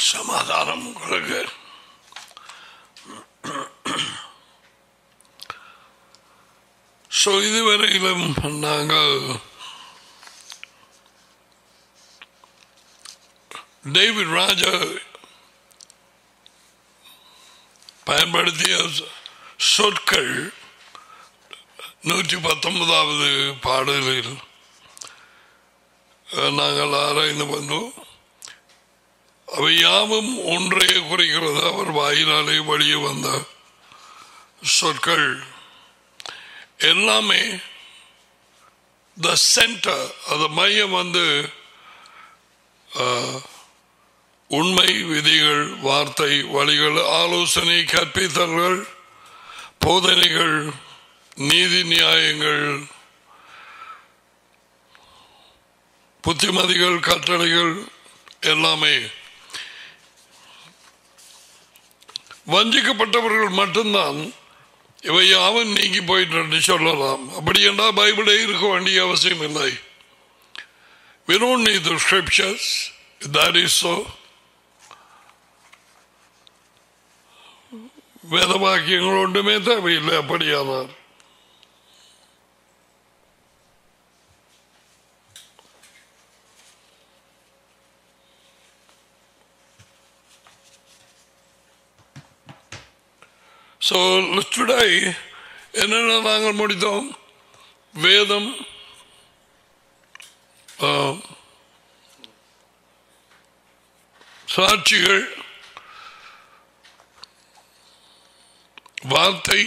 சமாதானம் உங்களுக்கு ஸோ இதுவரையிலும் நாங்கள் டேவிட் ராஜா பயன்படுத்திய சொற்கள் நூற்றி பத்தொன்பதாவது பாடலில் நாங்கள் ஆராய்ந்து வந்தோம் அவை யாவும் ஒன்றையே குறைக்கிறது அவர் வாயினாலே வெளியே வந்த சொற்கள் எல்லாமே த சென்டர் அது மையம் வந்து உண்மை விதிகள் வார்த்தை வழிகள் ஆலோசனை கற்பித்தல்கள் போதனைகள் நீதி நியாயங்கள் புத்திமதிகள் கட்டளைகள் எல்லாமே வஞ்சிக்கப்பட்டவர்கள் மட்டும்தான் இவை யாவும் நீங்கி போயிட்டு சொல்லலாம் அப்படி என்றால் பைபிளே இருக்க வேண்டிய அவசியம் இல்லை We don't need the scriptures. That is so. வேத வாக்கியங்கள் ஒன்றுமே தேவையில்லை அப்படியானார் ஸோ டுடே என்னென்ன நாங்கள் முடித்தோம் வேதம் சாட்சிகள் வார்த்தை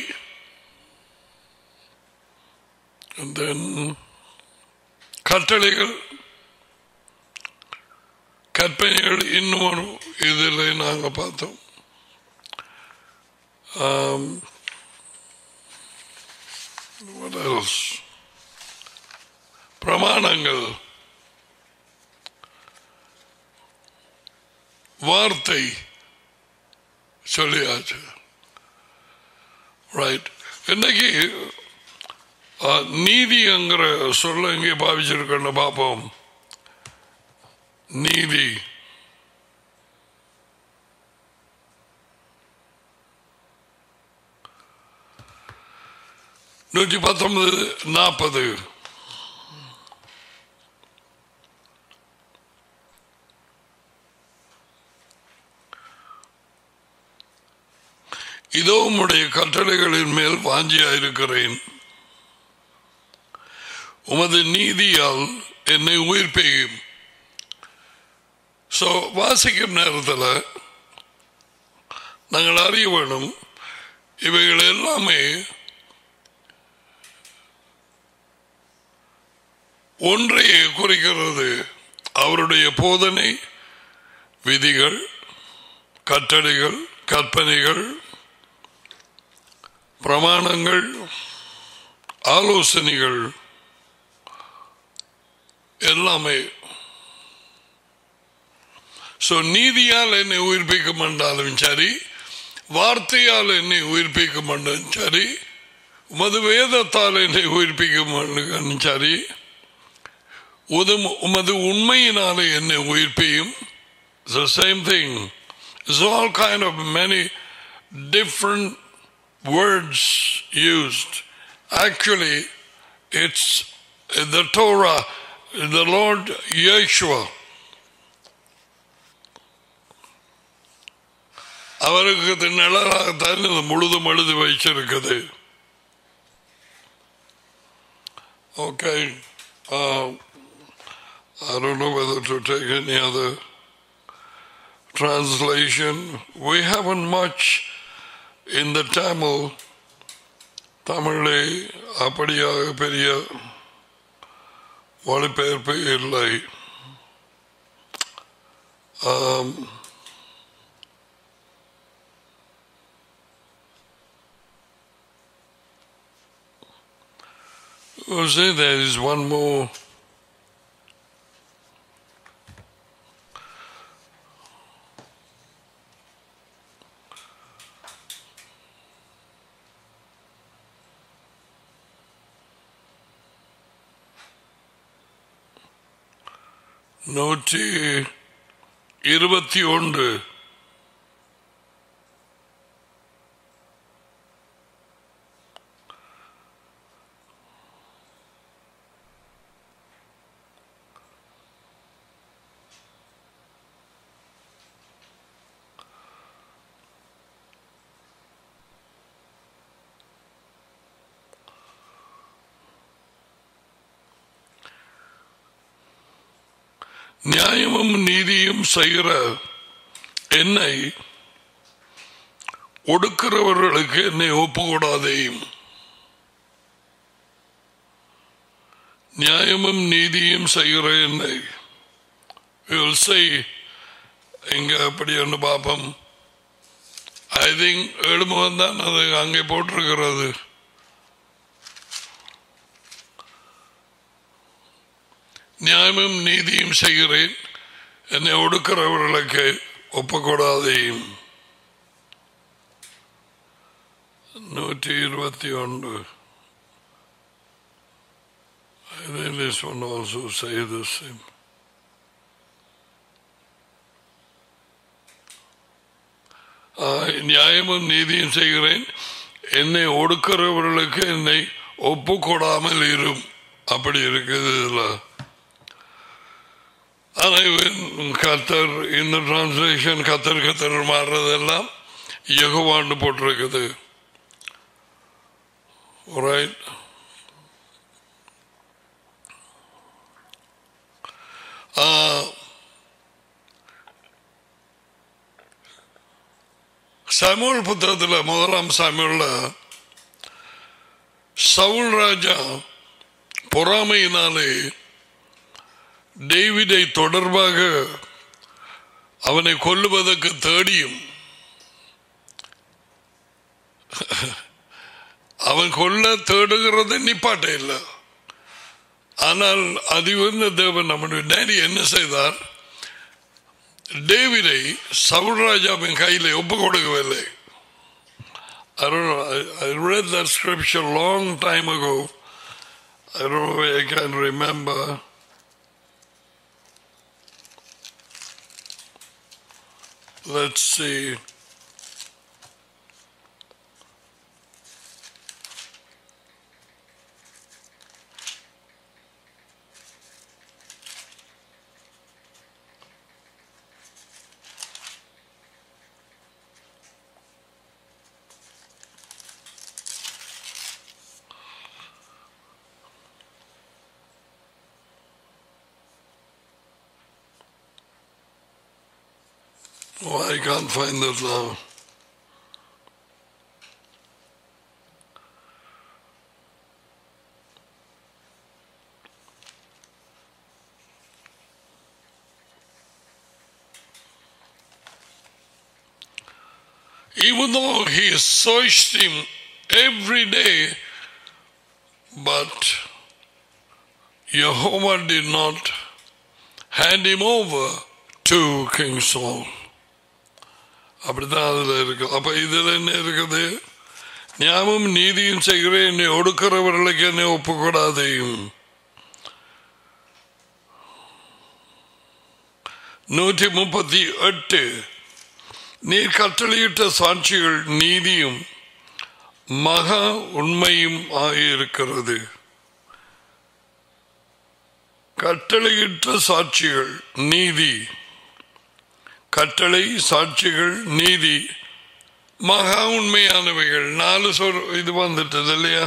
தென் கட்டளைகள் கற்பனைகள் இன்னும் ஒரு இதில் நாங்கள் பார்த்தோம் Um, what else? பிரமாணங்கள் வார்த்தை சொல்லியாச்சு ரைட் இன்னைக்கு நீதிங்கிற சொல்ல இங்கே பாவிச்சிருக்கேன்னு பார்ப்போம் நீதி நூற்றி பத்தொன்பது நாற்பது இதோ உம்முடைய கட்டளைகளின் மேல் வாஞ்சியாயிருக்கிறேன் உமது நீதியால் என்னை உயிர்ப்பையும் ஸோ வாசிக்கும் நேரத்தில் நாங்கள் அறிய வேணும் இவைகள் எல்லாமே ஒன்றையே குறிக்கிறது அவருடைய போதனை விதிகள் கட்டளைகள் கற்பனைகள் பிரமாணங்கள் ஆலோசனைகள் எல்லாமே ஸோ நீதியால் என்னை உயிர்ப்பிக்கும் என்றாலும் சரி வார்த்தையால் என்னை உயிர்ப்பிக்கும் என்றும் சரி உமது வேதத்தால் என்னை உயிர்ப்பிக்கும் சரி உதம் உமது உண்மையினாலே என்னை உயிர்ப்பியும் the same thing it's all kind of many different words used actually it's the Torah the Lord Yeshua அவருக்கு நிழலாகத்தான் இது முழுதும் எழுதி வைச்சிருக்குது okay I don't know whether to take any other translation. We haven't much in the Tamil. தமிழே அப்படியாக பெரிய மொழிபெயர்ப்பு இல்லை say there is one more நூற்றி இருபத்தி ஒன்று நியாயமும் நீதியும் செய்கிற என்னை ஒடுக்கிறவர்களுக்கு என்னை ஒப்புக்கூடாதேயும் நியாயமும் நீதியும் செய்கிற என்னை say இங்க அப்படி ஒன்று பார்ப்போம் ஐ திங்க் எழுமுகம் தான் அது அங்கே போட்டிருக்கிறது நியாயமும் நீதியும் செய்கிறேன் என்னை ஒடுக்கிறவர்களுக்கு ஒப்பக்கூடாதையும் நூற்றி இருபத்தி ஒன்று I think this one also say the same. ஆஹ், நியாயமும் நீதியும் செய்கிறேன் என்னை ஒடுக்கிறவர்களுக்கு என்னை ஒப்புக்கொடாமல் இரும் அப்படி இருக்குது இதுல ஆனா இவன் கத்தர் இந்த டிரான்ஸ்லேஷன் கத்தர் கத்தர் மாறுறதெல்லாம் யகுவான்னு போட்டிருக்குது ரைட் சமூல் புத்தகத்தில் முதலாம் சாமியுள்ள சவுல் ராஜா பொறாமையினாலே டேவிடை தொடர்பாக அவனை கொல்லுவதற்கு தேடியும் அவன் கொல்ல தேடுகிறது நிப்பாட்ட இல்லை ஆனால் அதிவந்த தேவன் நம்முடைய டேடி என்ன செய்தார் டேவிடை சவுல்ராஜாவின் கையில் ஒப்பு கொடுக்கவில்லை I don't know. I, I read that scripture long time ago. I don't know if I can remember. Let's see. Oh, I can't find that now. Even though he searched him every day, but Jehovah did not hand him over to King Saul. அப்படித்தான் அதுல இருக்கு அப்ப இதுல என்ன இருக்குது ஞாபகம் நீதியும் செய்கிறேன் என்னை ஒடுக்கிறவர்களுக்கு என்னை ஒப்புக்கூடாதையும் நூற்றி முப்பத்தி எட்டு நீர் கட்டளையிட்ட சாட்சிகள் நீதியும் மகா உண்மையும் ஆகியிருக்கிறது கட்டளையிட்ட சாட்சிகள் நீதி கட்டளை சாட்சிகள் நீதி மகா உண்மையானவைகள் நாலு சொல் இது வந்துட்டது இல்லையா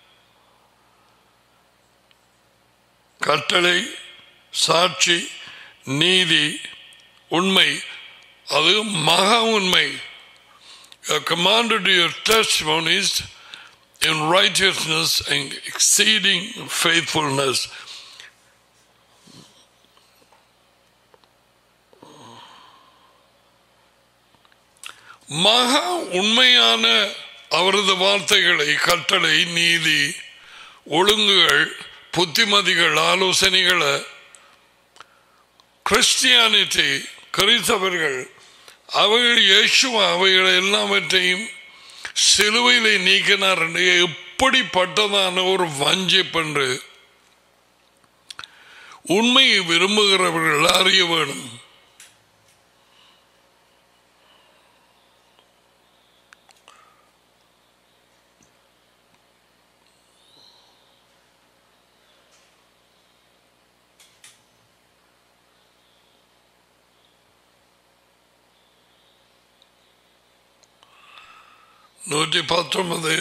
கட்டளை சாட்சி நீதி உண்மை அது மகா உண்மை commanded your testimonies in righteousness and exceeding faithfulness மகா உண்மையான அவரது வார்த்தைகளை கட்டளை நீதி ஒழுங்குகள் புத்திமதிகள் ஆலோசனைகளை கிறிஸ்டியானிட்டி கிறிஸ்தவர்கள் அவைகள் இயேசுவா அவைகள் எல்லாவற்றையும் சிலுவையிலே நீக்கினார் என்று எப்படிப்பட்டதான ஒரு வஞ்சிப்பென்று உண்மையை விரும்புகிறவர்கள் அறிய வேணும் நூற்றி பத்தொன்பது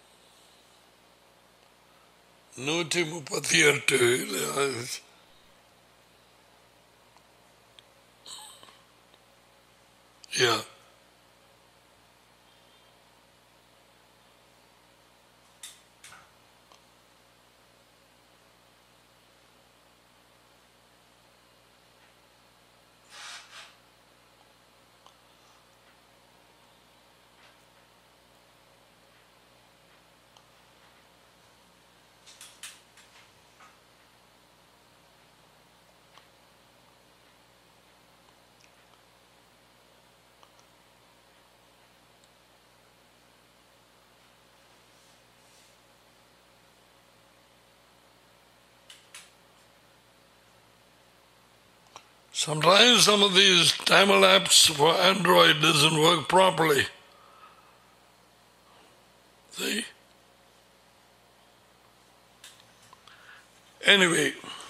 நூற்றி முப்பத்தி எட்டு Yeah. Sometimes some of these timer apps for Android doesn't work properly. See? Anyway.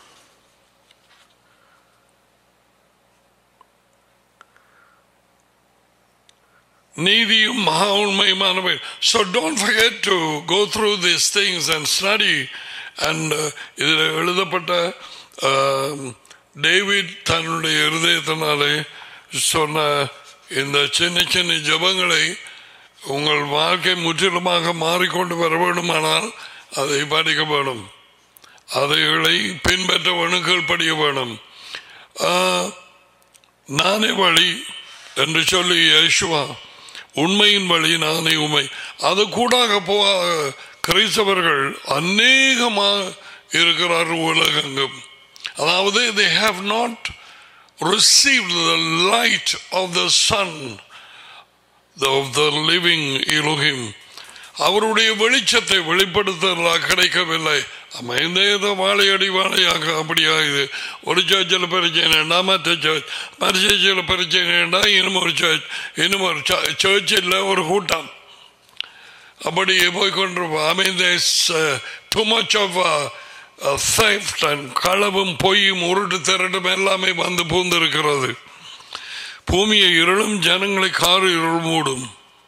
நீதியும் மகா உண்மையுமானவை So don't forget to go through these things and study and uh, இதில் எழுதப்பட்ட uh, டேவிட் தன்னுடைய இருதயத்தினாலே சொன்ன இந்த சின்ன சின்ன ஜபங்களை உங்கள் வாழ்க்கை முற்றிலுமாக மாறிக்கொண்டு வர வேண்டுமானால் அதை படிக்க வேணும் அதைகளை பின்பற்ற வேணும் படிய வேணும் ஆஹ், நானே வழி என்று சொல்லி யேசுவா உண்மையின் வழி நானே உண்மை அது கூடாக போ கிறிஸ்தவர்கள் அநேகமாக இருக்கிறார் உலகெங்கும் அதாவது they have not received the light of the sun of the living Elohim அவருடைய வெளிச்சத்தை வெளிப்படுத்த கிடைக்கவில்லை அமைந்த ஏதோ வாழையடி வாழையாக அப்படியா இது ஒரு சர்ச்சில் பிரச்சனைடா மற்ற சர்ச் மற்ற சர்ச்சில் பிரச்சனைடா இன்னும் ஒரு சர்ச் இன்னும் ஒரு சர்ச்சில் ஒரு கூட்டம் அப்படியே போய்கொண்டிருப்போம் I mean too much of theft and களவும் பொய்யும் உருட்டு திரட்டும் எல்லாமே வந்து பூந்திருக்கிறது பூமியை இருளும் ஜனங்களை கார் இருள் மூடும்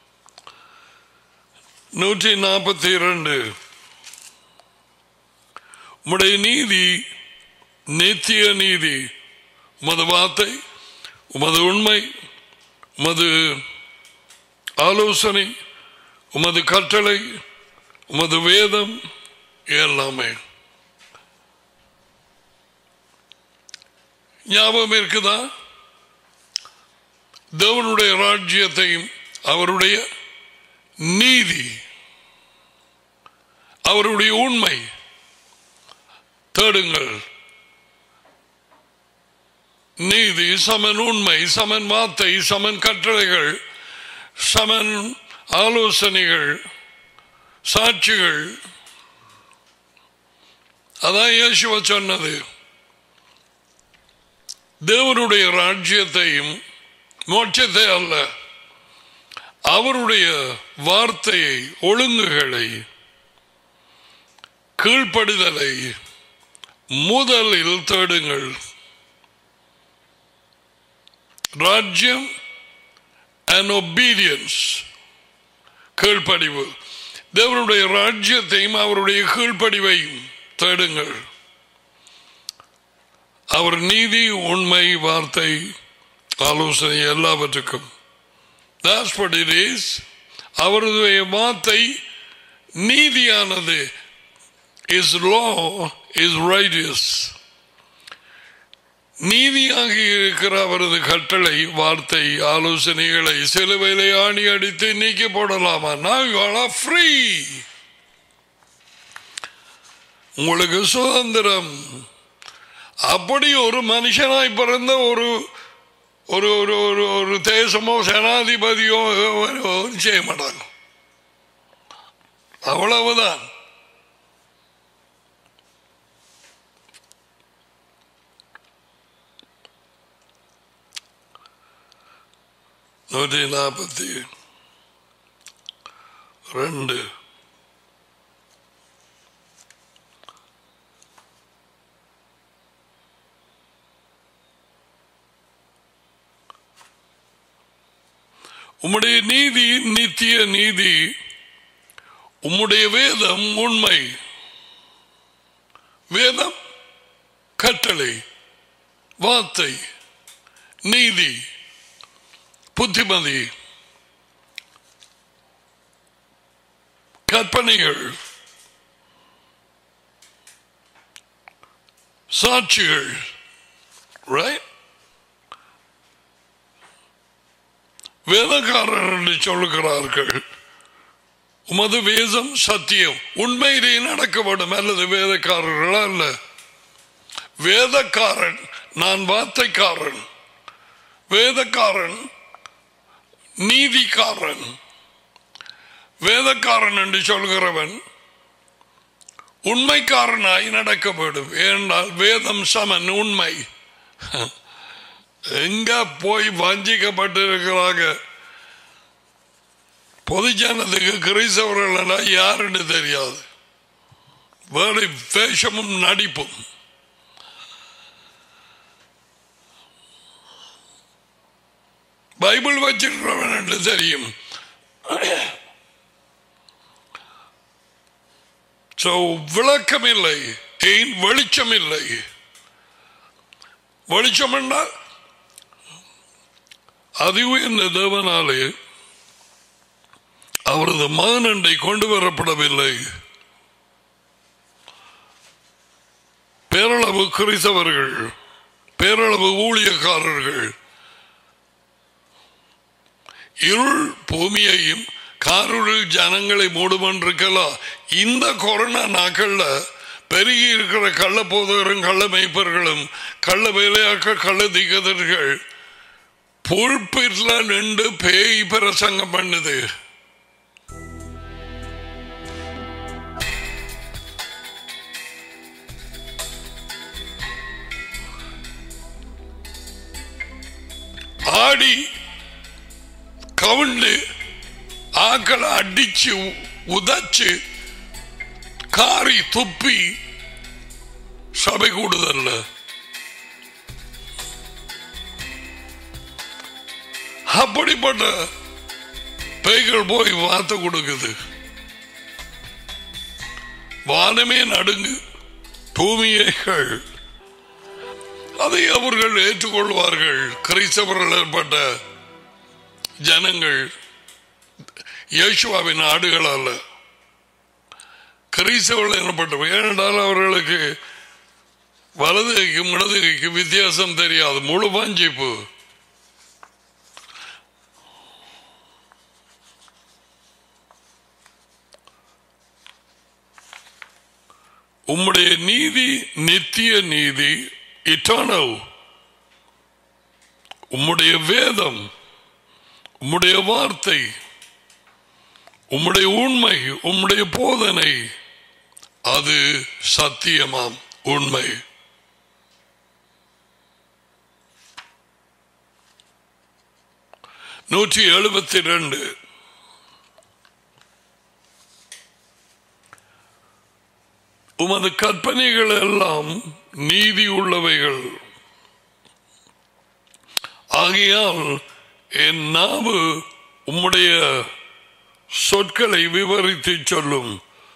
நூற்றி நாற்பத்தி இரண்டு உம்முடைய நீதி நித்திய நீதி உமது வார்த்தை உமது உண்மை உமது ஆலோசனை உமது கட்டளை உமது வேதம் எல்லாமே ஞாபகம் இருக்குதா தேவனுடைய ராஜ்யத்தையும் அவருடைய நீதி அவருடைய உண்மை தேடுங்கள் நீதி சமன் உண்மை சமன் வார்த்தை சமன் கட்டளைகள் சமன் ஆலோசனைகள் சாட்சிகள் அதான் இயேசுவ சொன்னது தேவனுடைய ராஜ்யத்தையும் மோட்சத்தை அல்ல அவருடைய வார்த்தையை ஒழுங்குகளை கீழ்ப்படுதலை முதலில் தேடுங்கள் ராஜ்யம் அண்ட் ஒபீடியன்ஸ் கீழ்ப்படிவு தேவனுடைய ராஜ்யத்தையும் அவருடைய கீழ்ப்படிவையும் தேடுங்கள் அவர் நீதி உண்மை வார்த்தை ஆலோசனை எல்லாவற்றுக்கும் That's what it is. அவருடைய வார்த்தை நீதியானது இஸ் law இஸ் righteous நீதியாக இருக்கிற அவரது கட்டளை வார்த்தை ஆலோசனைகளை சிலுவையிலே ஆணி அடித்து நீக்கி போடலாமா நான் ஃப்ரீ உங்களுக்கு சுதந்திரம் அப்படி ஒரு மனுஷனாய் பிறந்த ஒரு ஒரு ஒரு ஒரு ஒரு தேசமோ ஜனாதிபதியோ ஒன்றும் செய்ய மாட்டாங்க அவ்வளவுதான் நூற்றி நாற்பத்தி ரெண்டு உம்முடைய நீதி நித்திய நீதி உம்முடைய வேதம் உண்மை வேதம் கட்டளை வார்த்தை நீதி புத்திமதி கற்பனைகள் சாட்சிகள் right? வேதக்காரர் என்று சொல்லுகிறார்கள் உமது வேதம் சத்தியம் உண்மையிலே நடக்கப்படும் அல்லது வேதக்காரர்கள் அல்ல வேதக்காரன் நான் வார்த்தைக்காரன் வேதக்காரன் நீதிக்காரன் வேதக்காரன் என்று சொல்கிறவன் உண்மைக்காரனாய் நடக்க வேண்டும் ஏனென்றால் வேதம் சமன் உண்மை எங்க போய் வஞ்சிக்கப்பட்டிருக்கிறாங்க பொதுஜனத்துக்கு கிறிஸ்தவர்கள் யாருன்னு தெரியாது வேறு வேஷமும் நடிப்பும் பைபிள் வச்சிருக்கிறவன் என்று தெரியும் ஸோ விளக்கம் இல்லை ஏன் வெளிச்சம் இல்லை வெளிச்சம் என்றால் அதுவே இந்த தேவனாலே அவரது மானண்டை கொண்டு வரப்படவில்லை பேரளவு குறித்தவர்கள் பேரளவு ஊழியக்காரர்கள் இருள் பூமியையும் காருளில் ஜனங்களை மூடுமன்றிருக்கலாம் இந்த கொரோனா நாட்கள்ல பெருகி இருக்கிற கள்ள போதகரும் கள்ள மெய்ப்பர்களும் கள்ள வேலையாக்க கள்ள திகதர்கள் புல்பிட்ல நின்று பேய் பிரசங்கம் பண்ணுது ஆடி கவுண்டு ஆக்களை அடிச்சு உதச்சு காரி துப்பி சபை கூடுதல்ல அப்படிப்பட்ட பேய்கள் போய் வார்த்தை கொடுக்குது வானமே நடுங்கு பூமியைகள் அதை அவர்கள் ஏற்றுக்கொள்வார்கள் கிறிஸ்தவர்கள் ஏற்பட்ட ஜனங்கள் இயேசுவாவின் ஆடுகள் அல்ல கிறிஸ்தவர்கள் எனப்பட்டவை ஏனென்றால் அவர்களுக்கு வலது கைக்கும் இடது கைக்கும் வித்தியாசம் தெரியாது முழு வாஞ்சிப்பு உம்முடைய நீதி நித்திய நீதி இட்டர்னல் உம்முடைய வேதம் உம்முடைய வார்த்தை உம்முடைய உண்மை உம்முடைய போதனை அது சத்தியமாம் உண்மை நூற்றி எழுபத்தி ரெண்டு உமது கற்பனைகள் எல்லாம் நீதி உள்ளவைகள் ஆகையால் என் நாவு உம்முடைய சொற்களை விவரித்து சொல்லும்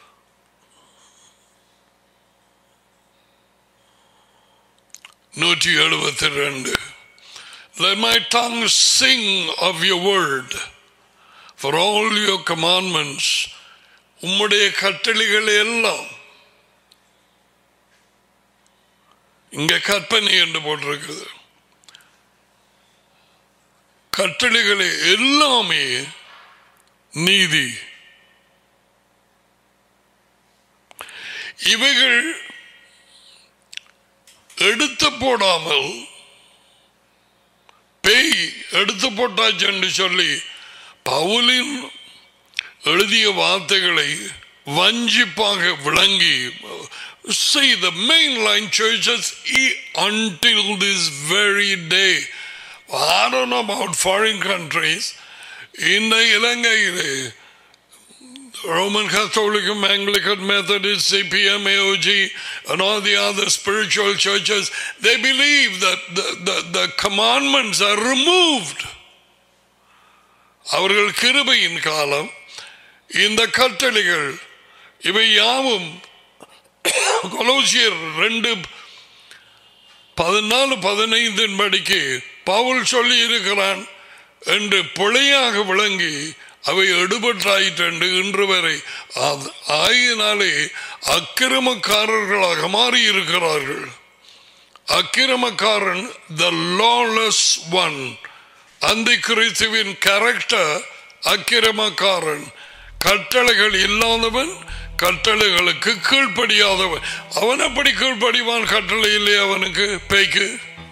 நூற்றி எழுபத்தி ரெண்டு Let my tongue sing of your word, for all your commandments, உம்முடைய கட்டளைகள் எல்லாம் இங்க கற்பனை என்று போட்டிருக்குது கட்டளைகளை எல்லாமே நீதி இவைகள் எடுத்து போடாமல் பேய் எடுத்து போட்டாச்சு என்று சொல்லி பவுலின் எழுதிய வார்த்தைகளை வஞ்சிப்பாக விளங்கி see the mainline churches e- until this very day I don't know about foreign countries இந்த இலங்கையிலே Roman Catholic, Anglican, Methodist, CPM, AOG, and all the other spiritual churches, they believe that the, the, the commandments are removed. அவர்கள் கிருபையின் காலம் இந்த கட்டளைகள் இவை யாவும் கொலோசியர் ரெண்டு பதினாலு பதினைந்தின் படிக்கு பவுல் சொல்லி இருக்கிறான் என்று பிழையாக விளங்கி அவை எடுபட்டாயிற்று இன்று வரை அது- ஆகினாலே அக்கிரமக்காரர்களாக மாறி இருக்கிறார்கள் அக்கிரமக்காரன் த லாலஸ் ஒன் அந்த கிறிஸ்துவின் கேரக்டர் அக்கிரமக்காரன் கட்டளைகள் இல்லாதவன் கட்டளைகளுக்கு கீழ்ப்படியாதவன் அவன் அப்படி கீழ்ப்படிவான் கட்டளை இல்லை அவனுக்கு பேய்க்கு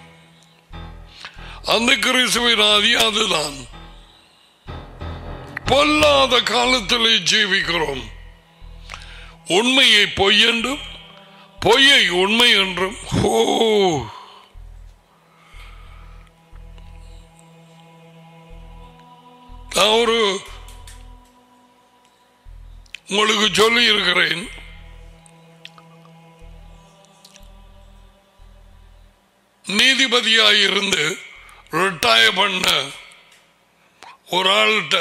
அந்த கிறிஸ்துவின் ஆதி அதுதான் பொல்லாத காலத்திலே ஜீவிக்கிறோம் உண்மையை பொய் என்றும் பொய்யை உண்மை என்றும் ஓ நான் ஒரு உங்களுக்கு சொல்லி இருக்கிறேன் நீதிபதியாக இருந்து ரிட்டையர் பண்ண ஒரு ஆள்கிட்ட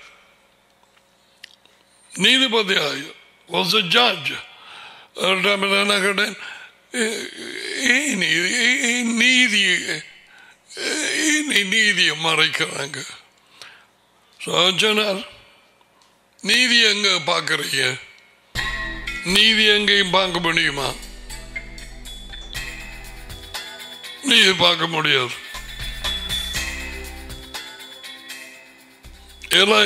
நீதிபதியாக வாஸ் a judge என்ன கேட்டேன் "ஏ- ஏன் நீதி ஏன் நீதி ஏன் நீ நீதியை மறைக்கிறாங்க So, சொன்னார் நீதி எங்க பார்க்கறீங்க நீதி எங்கேயும் பார்க்க முடியுமா நீதி பார்க்க முடியாது இல்லை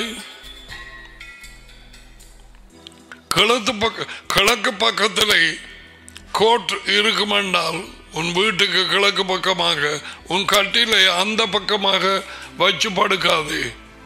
கிழக்கு பக்க கிழக்கு பக்கத்தில் கோட் இருக்குமென்றால் உன் வீட்டுக்கு கிழக்கு பக்கமாக உன் கட்டிலை அந்த பக்கமாக வச்சு படுக்காது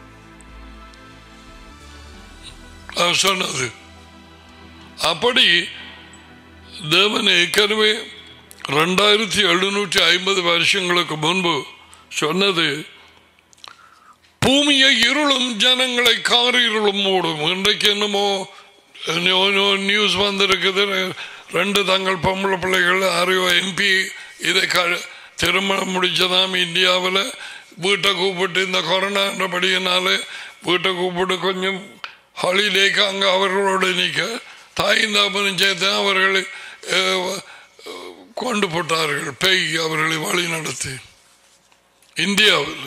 அவர் சொன்னது அப்படி தேவன் ஏற்கனவே ரெண்டாயிரத்தி எழுநூற்றி ஐம்பது வருஷங்களுக்கு முன்பு சொன்னது பூமியை இருளும் ஜனங்களை கார் இருளும் மூடும் இன்றைக்கு என்னமோ நியூ- நியூ- நியூஸ் வந்திருக்குது ரெண்டு தங்கள் பொம்பளை பிள்ளைகள் அறிவோ எம்பி இதை க திருமணம் முடிச்சதாம் இந்தியாவில் வீட்டை கூப்பிட்டு இந்த கொரோனான்றபடியினால வீட்டை கூப்பிட்டு கொஞ்சம் ஹாலிடேக்கு அங்கே அவர்களோடு நிற்க தாய்ந்தாப்பனும் சேர்த்து அவர்களை அஹ், கொண்டு போட்டார்கள் பேய் அவர்களை வழி நடத்தி இந்தியாவில்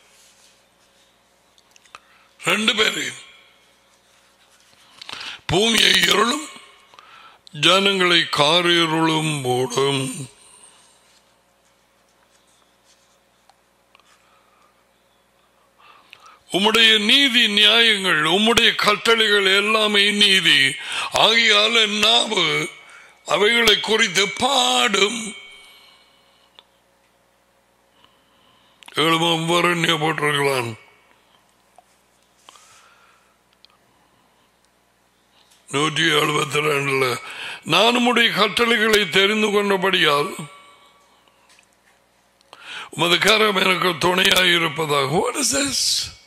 ரெண்டு பேரையும் பூமியை இருளும் ஜனங்களை காரிருளும் மூடும் உம்முடைய நீதி நியாயங்கள் உம்முடைய கட்டளைகள் எல்லாமே நீதி ஆகியால நாவு அவைகளை குறித்து பாடும் எழுபம் வரண்ய போட்டிருக்கலாம் நூற்றி எழுபத்தி ரெண்டுல நான் உம்முடைய கட்டளைகளை தெரிந்து கொண்டபடியால் உமது கரம் எனக்கு துணையாக இருப்பதாக What is this?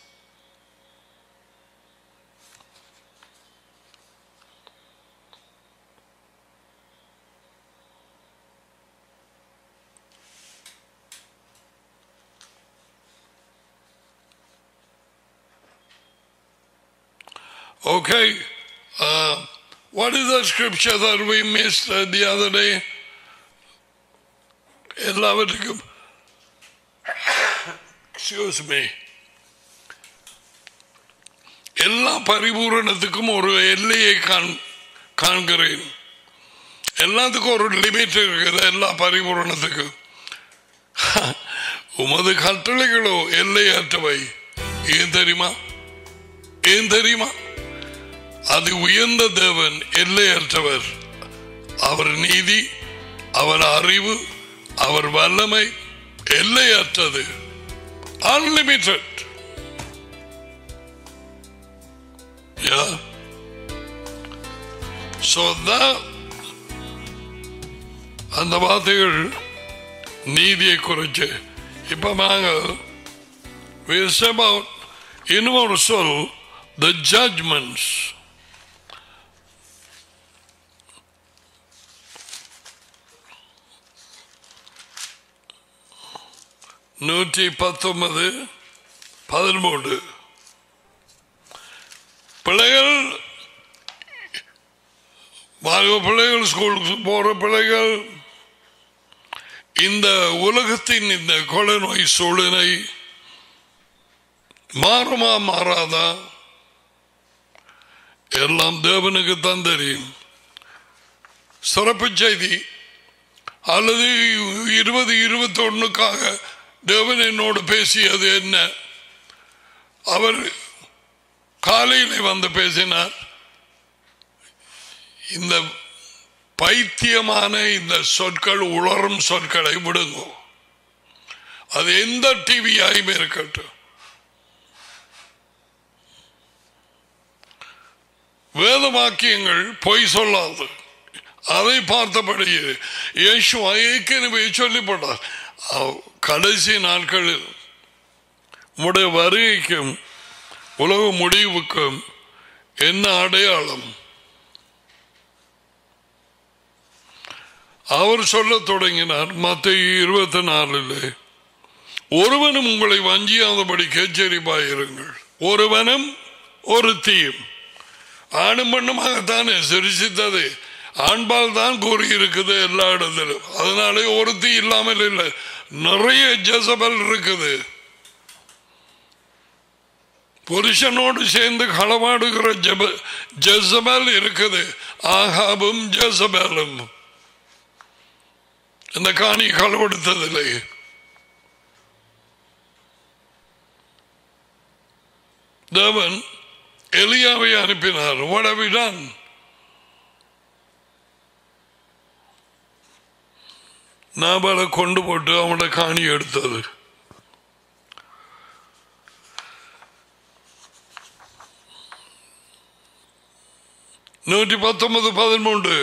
Okay. Uh, what is the scripture that we missed uh, the other day? எல்லாவற்றுக்கும் எக்ஸ்கியூஸ் மீ எல்லா பரிபூரணத்துக்கும் ஒரு எல்லையை காண் காண்கிறேன் எல்லாத்துக்கும் ஒரு லிமிட் இருக்குது எல்லா பரிபூரணத்துக்கும் உமது கட்டளைகளோ எல்லையற்றவை ஏன் தெரியுமா ஏன் தெரியுமா அது உயர்ந்த தேவன் எல்லையற்றவர் அவர் நீதி அவர் அறிவு அவர் வல்லமை எல்லையற்றது அன்லிமிட்டட் Yeah. So that அந்த வார்த்தைகள் நீதியை குறைச்சு இப்ப நாங்க we say about இன்னொரு சொல் the judgments நூற்றி பத்தொன்பது பதிமூன்று பிள்ளைகள் வாலிப பிள்ளைகள் ஸ்கூலுக்கு போற பிள்ளைகள் இந்த உலகத்தின் இந்த கொலை நோய் சூழலை மாறுமா மாறாதா எல்லாம் தேவனுக்கு தான் தெரியும் சிறப்பு செய்தி அல்லது இருபது இருபத்தி ஒண்ணுக்காக தேவன் என்னோடு பேசியது என்ன அவர் காலையில் வந்து பேசினார் இந்த பைத்தியமான இந்த சொற்கள் உளரும் சொற்களை விடுங்கோ அது எந்த டிவியாயும் இருக்கட்டும் வேத வாக்கியங்கள் பொய் சொல்லாது அதை பார்த்தபடி இயேசுவா ஏற்கனவே சொல்லிப்பட்டார் அவ்- கடைசி நாட்களில் உடைய வருகைக்கும் உலக முடிவுக்கும் என்ன அடையாளம் அவர் சொல்லத் தொடங்கினார் மத்திய இருபத்தி நாலில் ஒருவனும் உங்களை வஞ்சியாதபடி எச்சரிப்பாயிருங்கள் ஒருவனும் ஒரு தீயும் ஆணும் பெண்ணுமாகத்தானே சிரிசித்தது ஆண்பால் தான் கூறியிருக்குது எல்லா இடத்திலும் அதனாலே ஒருத்தி இல்லாமல் இல்லை நிறைய ஜசபல் இருக்குது புருஷனோடு சேர்ந்து களவாடுகிற ஜப ஜசபல் இருக்குது ஆகாபும் ஜசபலும் இந்த காணி களவெடுத்ததில்லை தேவன் எலியாவை அனுப்பினார் what have we done நாபால கொண்டு போட்டு அவனோட காணி எடுத்தது நூற்றி பத்தொன்பது பதிமூன்று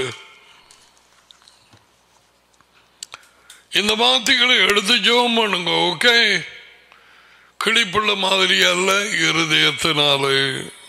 இந்த வார்த்தைகளை எடுத்து ஜெபம் பண்ணுங்க ஓகே கிளிப்புள்ள மாதிரி அல்ல இருதயத்தினாலே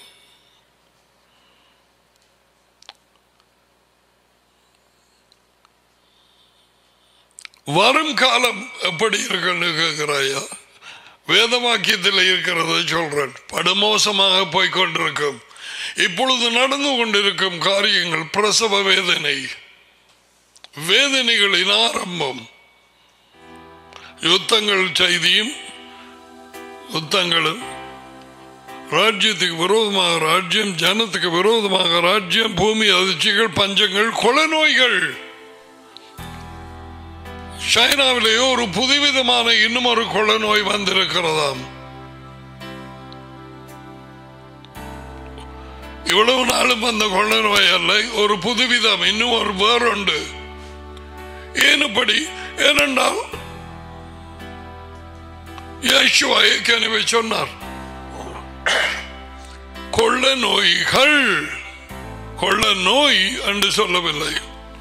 வரும் காலம் எப்படி இருக்குன்னு கேட்கிறாயா வேத வாக்கியத்தில் இருக்கிறத சொல்றேன் படுமோசமாக போய்கொண்டிருக்கும் இப்பொழுது நடந்து கொண்டிருக்கும் காரியங்கள் பிரசவ வேதனை வேதனைகளின் ஆரம்பம் யுத்தங்கள் செய்தியும் யுத்தங்களும் ராஜ்யத்துக்கு விரோதமாக ராஜ்யம் ஜனத்துக்கு விரோதமாக ராஜ்யம் பூமி அதிர்ச்சிகள் பஞ்சங்கள் கொலை நோய்கள் சைனாவிலேயே ஒரு புதுவிதமான இன்னும் ஒரு கொள்ள நோய் வந்திருக்கிறதாம் இவ்வளவு நாளும் வந்த கொள்ள நோய் அல்ல ஒரு புதுவிதம் இன்னும் ஒரு வேறுண்டு ஏனுப்படி ஏனென்றால் இயேசுவா ஏற்கனவே சொன்னார் கொள்ள நோய்கள் கொள்ள நோய் என்று சொல்லவில்லை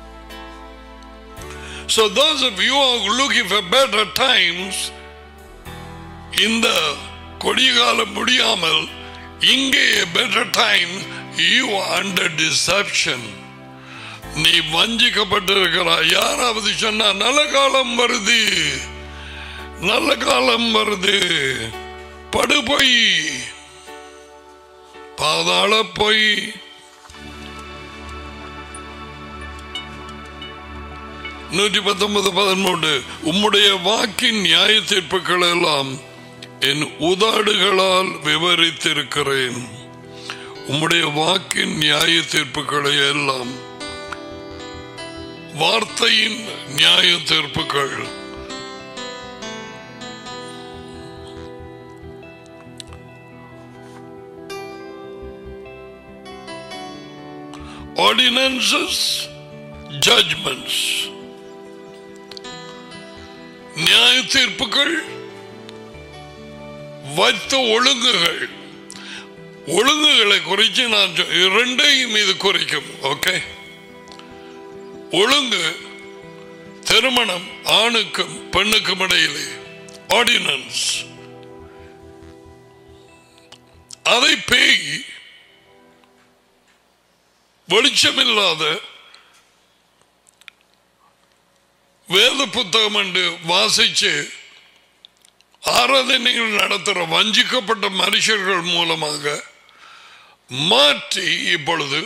So those of you who are looking for better times, இந்த கொடிய காலம் முடியாமல் இங்கே better time you under deception நீ வஞ்சிக்கப்பட்டிருக்கிறாய் யாராவது சொன்னா நல்ல காலம் வருது நல்ல காலம் வருது படுபொய் பாதாள பொய் நூற்றி பத்தொன்பது பதிமூன்று உம்முடைய வாக்கின் நியாய தீர்ப்புகள் எல்லாம் என் உதாடுகளால் விவரித்திருக்கிறேன் உம்முடைய வாக்கின் நியாய தீர்ப்புகளை எல்லாம் வார்த்தையின் நியாய தீர்ப்புகள் ordinances judgments நியாய தீர்ப்புகள் வைத்த ஒழுங்குகள் ஒழுங்குகளை குறித்து நான் சொ- இரண்டையும் இது குறிக்கும் ஓகே ஒழுங்கு திருமணம் ஆணுக்கும் பெண்ணுக்கும் இடையிலே ஆர்டினன்ஸ் அதை பேய் வெளிச்சமில்லாத வேத புத்தகம் என்று வாசிச்சு ஆராதனைகள் நடத்துகிற வஞ்சிக்கப்பட்ட மனுஷர்கள் மூலமாக மாற்றி இப்பொழுது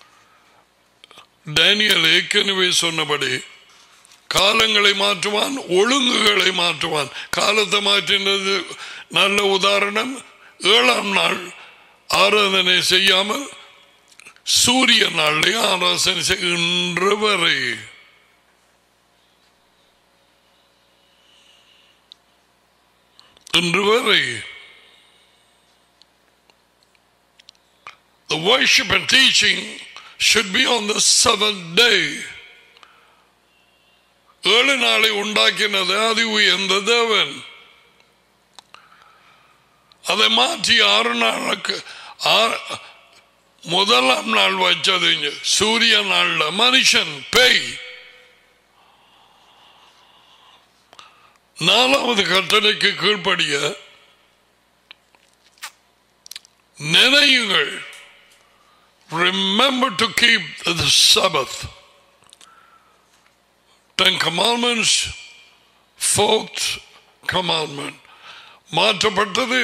டேனியல் ஏற்கனவே சொன்னபடி காலங்களை மாற்றுவான் ஒழுங்குகளை மாற்றுவான் காலத்தை மாற்றினது நல்ல உதாரணம் ஏழாம் நாள் ஆராதனை செய்யாமல் சூரிய நாளை ஆராதனை செய்கின்ற வரை இன்று வரை The worship and teaching should be on the seventh day. ஏழு நாளை உண்டாக்கினது அதி உயர்ந்த தேவன் அதை மாற்றி ஆறு நாளுக்கு ஆறு- முதலாம் நாள் வச்சது இங்க. சூரிய நாள்ல மனுஷன் பேய் நாலாவது கட்டளைக்கு கீழ்ப்படிய நினையுங்கள் remember to keep the Sabbath. Ten Commandments, fourth commandment. மாற்றப்பட்டது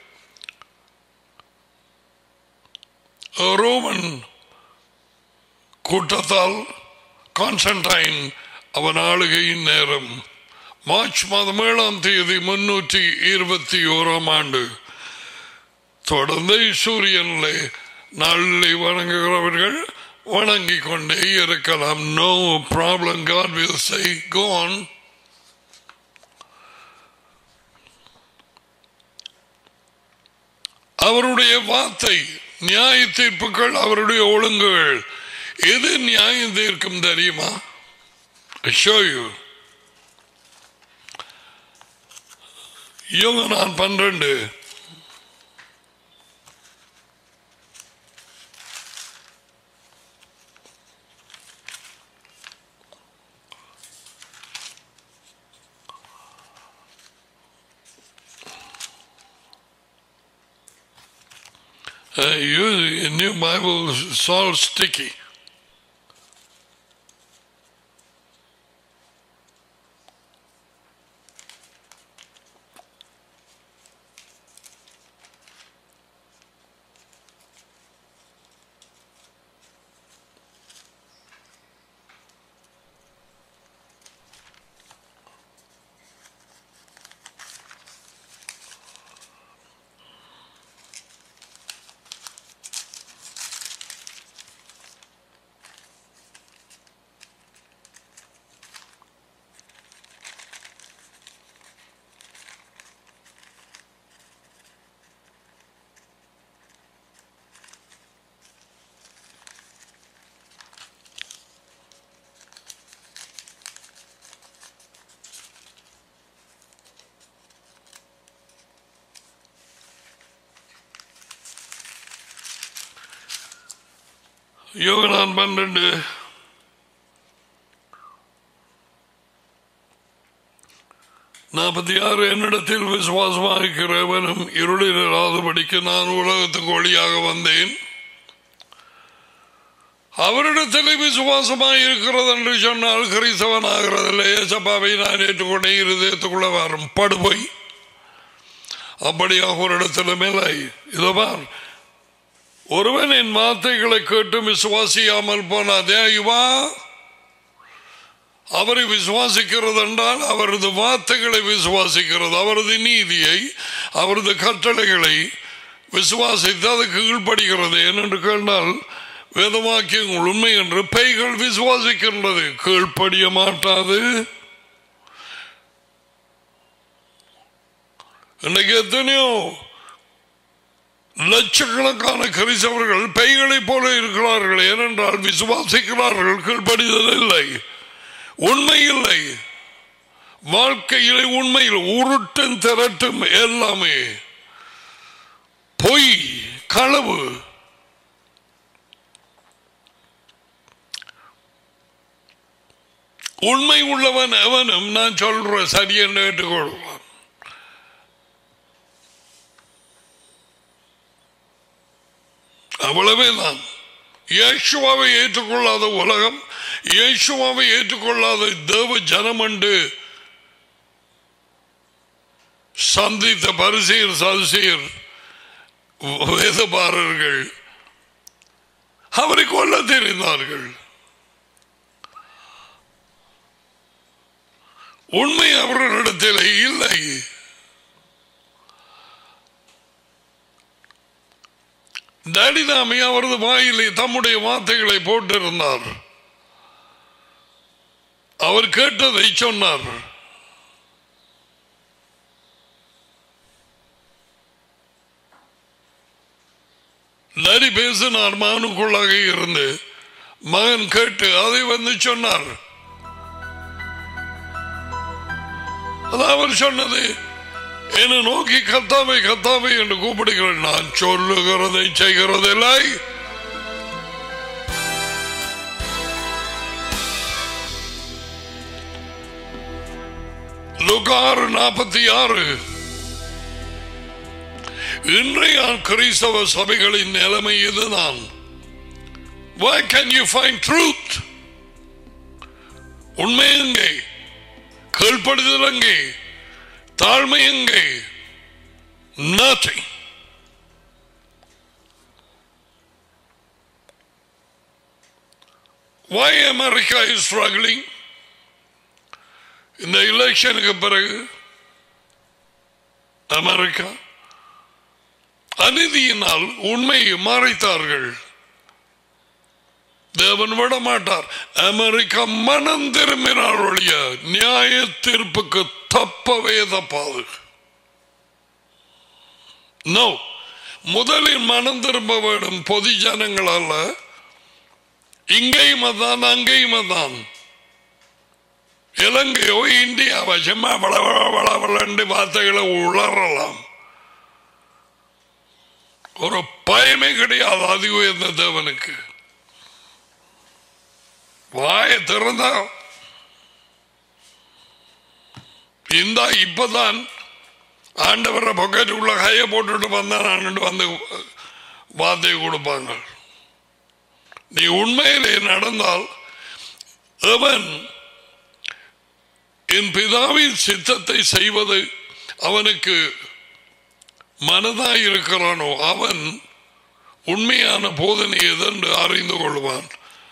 ரோமன் கூட்டத்தால் கான்ஸ்டன்டைன் அவன் ஆளுகையின் நேரம் மார்ச் மாதம் ஏழாம் தேதி முன்னூற்றி இருபத்தி ஓராம் ஆண்டு தொடர்ந்து சூரியனிலே நாளிலே வணங்குகிறவர்கள் வணங்கிக் கொண்டே இருக்கலாம் நோ ப்ராப்ளம் காட் வில் சை கோன் அவருடைய வார்த்தை நியாய தீர்ப்புகள் அவருடைய ஒழுங்குகள் எது நியாயம் தீர்க்கும் தெரியுமா show you இவங்க நான் பன்னிரண்டு Uh, you, new Bible is all sticky. யோகனான் பன்னெண்டு நாற்பத்தி ஆறு என்னிடத்தில் விசுவாசமாகிறவனும் இருளில் இராதபடிக்கு நான் உலகத்துக்கு ஒளியாக வந்தேன் அவரிடத்தில் விசுவாசமாய் இருக்கிறது என்று சொன்னால் கிறிஸ்தவன் ஆகிறதில்லை ஏசப்பாவை நான் ஏற்றுக்கொண்டே இருதயத்துக்குள்ள வரும் படுபோய் அப்படியாக ஒரு இடத்திலும் இல்லை இதோ பார் ஒருவன் என் வார்த்தைகளை கேட்டு விசுவாசியாமல் போனாதே இவா அவரை விசுவாசிக்கிறது என்றால் அவரது வார்த்தைகளை விசுவாசிக்கிறது அவரது நீதியை அவரது கட்டளைகளை விசுவாசித்து அதுக்கு கீழ்ப்படுகிறது ஏனென்று கேட்டால் வேதவாக்கியங்கள் உண்மை என்று பெய்கள் விசுவாசிக்கின்றது கீழ்ப்படிய மாட்டாது இன்னைக்கு எத்தனையோ லட்சக்கணக்கான கிறிஸ்தவர்கள் பெய்களைப் போல இருக்கிறார்கள் ஏனென்றால் விசுவாசிக்கிறார்கள் கீழ்ப்படிதல் இல்லை உண்மை இல்லை வாழ்க்கையிலே உண்மையில் உருட்டும் திரட்டும் எல்லாமே பொய் களவு உண்மை உள்ளவன் எவனும் நான் சொல்ற சரி என்று ஏற்றுக்கொள்வான் அவ்வளவே தான் இயேசுவாவை ஏற்றுக்கொள்ளாத உலகம் இயேசுவாவை ஏற்றுக்கொள்ளாத தேவ ஜனம் என்று சந்தித்த பரிசெயர் சதுசெயர் வேதபாரர்கள் அவரை கொல்ல தெரிந்தார்கள் உண்மை அவர்களிடத்தில் இல்லை டேடிதாமி அவரது வாயிலே தம்முடைய வார்த்தைகளை போட்டிருந்தார் அவர் கேட்டதை சொன்னார் நரி பேசினார் மகனுக்குள்ளாக இருந்து மகன் கேட்டு அதை வந்து சொன்னார் அது அவர் சொன்னது என்னை நோக்கி கத்தாவை கத்தாவை என்று கூப்பிடுகிறேன் நான் சொல்லுகிறதை செய்கிறதில்லை லுகாறு நாற்பத்தி ஆறு இன்றைய கிறிஸ்தவ சபைகளின் நிலைமை இதுதான் Why can you find truth? உண்மை எங்கே கீழ்ப்படுதல் எங்கே தாழ்மை எங்கே Nothing. Why America is struggling? இந்த எலெக்ஷனுக்கு பிறகு அமெரிக்கா அநீதியினால் உண்மையை மறைத்தார்கள் தேவன் விட மாட்டார் அமெரிக்கா மனம் திரும்பினார் ஒழிய நியாய தீர்ப்புக்கு தப்பவே தப்பாது நோ முதலில் மனம் திரும்ப வேண்டும் பொது ஜனங்களால இங்கேயும் அதான் அங்கேயும் அதான் இலங்கையோ இந்தியாவோ சும்மா வள வள வள வளண்டு வார்த்தைகளை உளரலாம் ஒரு பயமே கிடையாது அது உயர்ந்த தேவனுக்கு வாய திறந்தா இந்த இப்பதான் ஆண்டவர பொக்கெட் உள்ள கையை போட்டுட்டு வந்தான் வந்து வார்த்தை கொடுப்பாங்க நீ உண்மையிலே நடந்தால் அவன் என் பிதாவின் சித்தத்தை செய்வது அவனுக்கு மனதாய் இருக்கிறானோ அவன் உண்மையான போதனை எதென்று அறிந்து கொள்வான்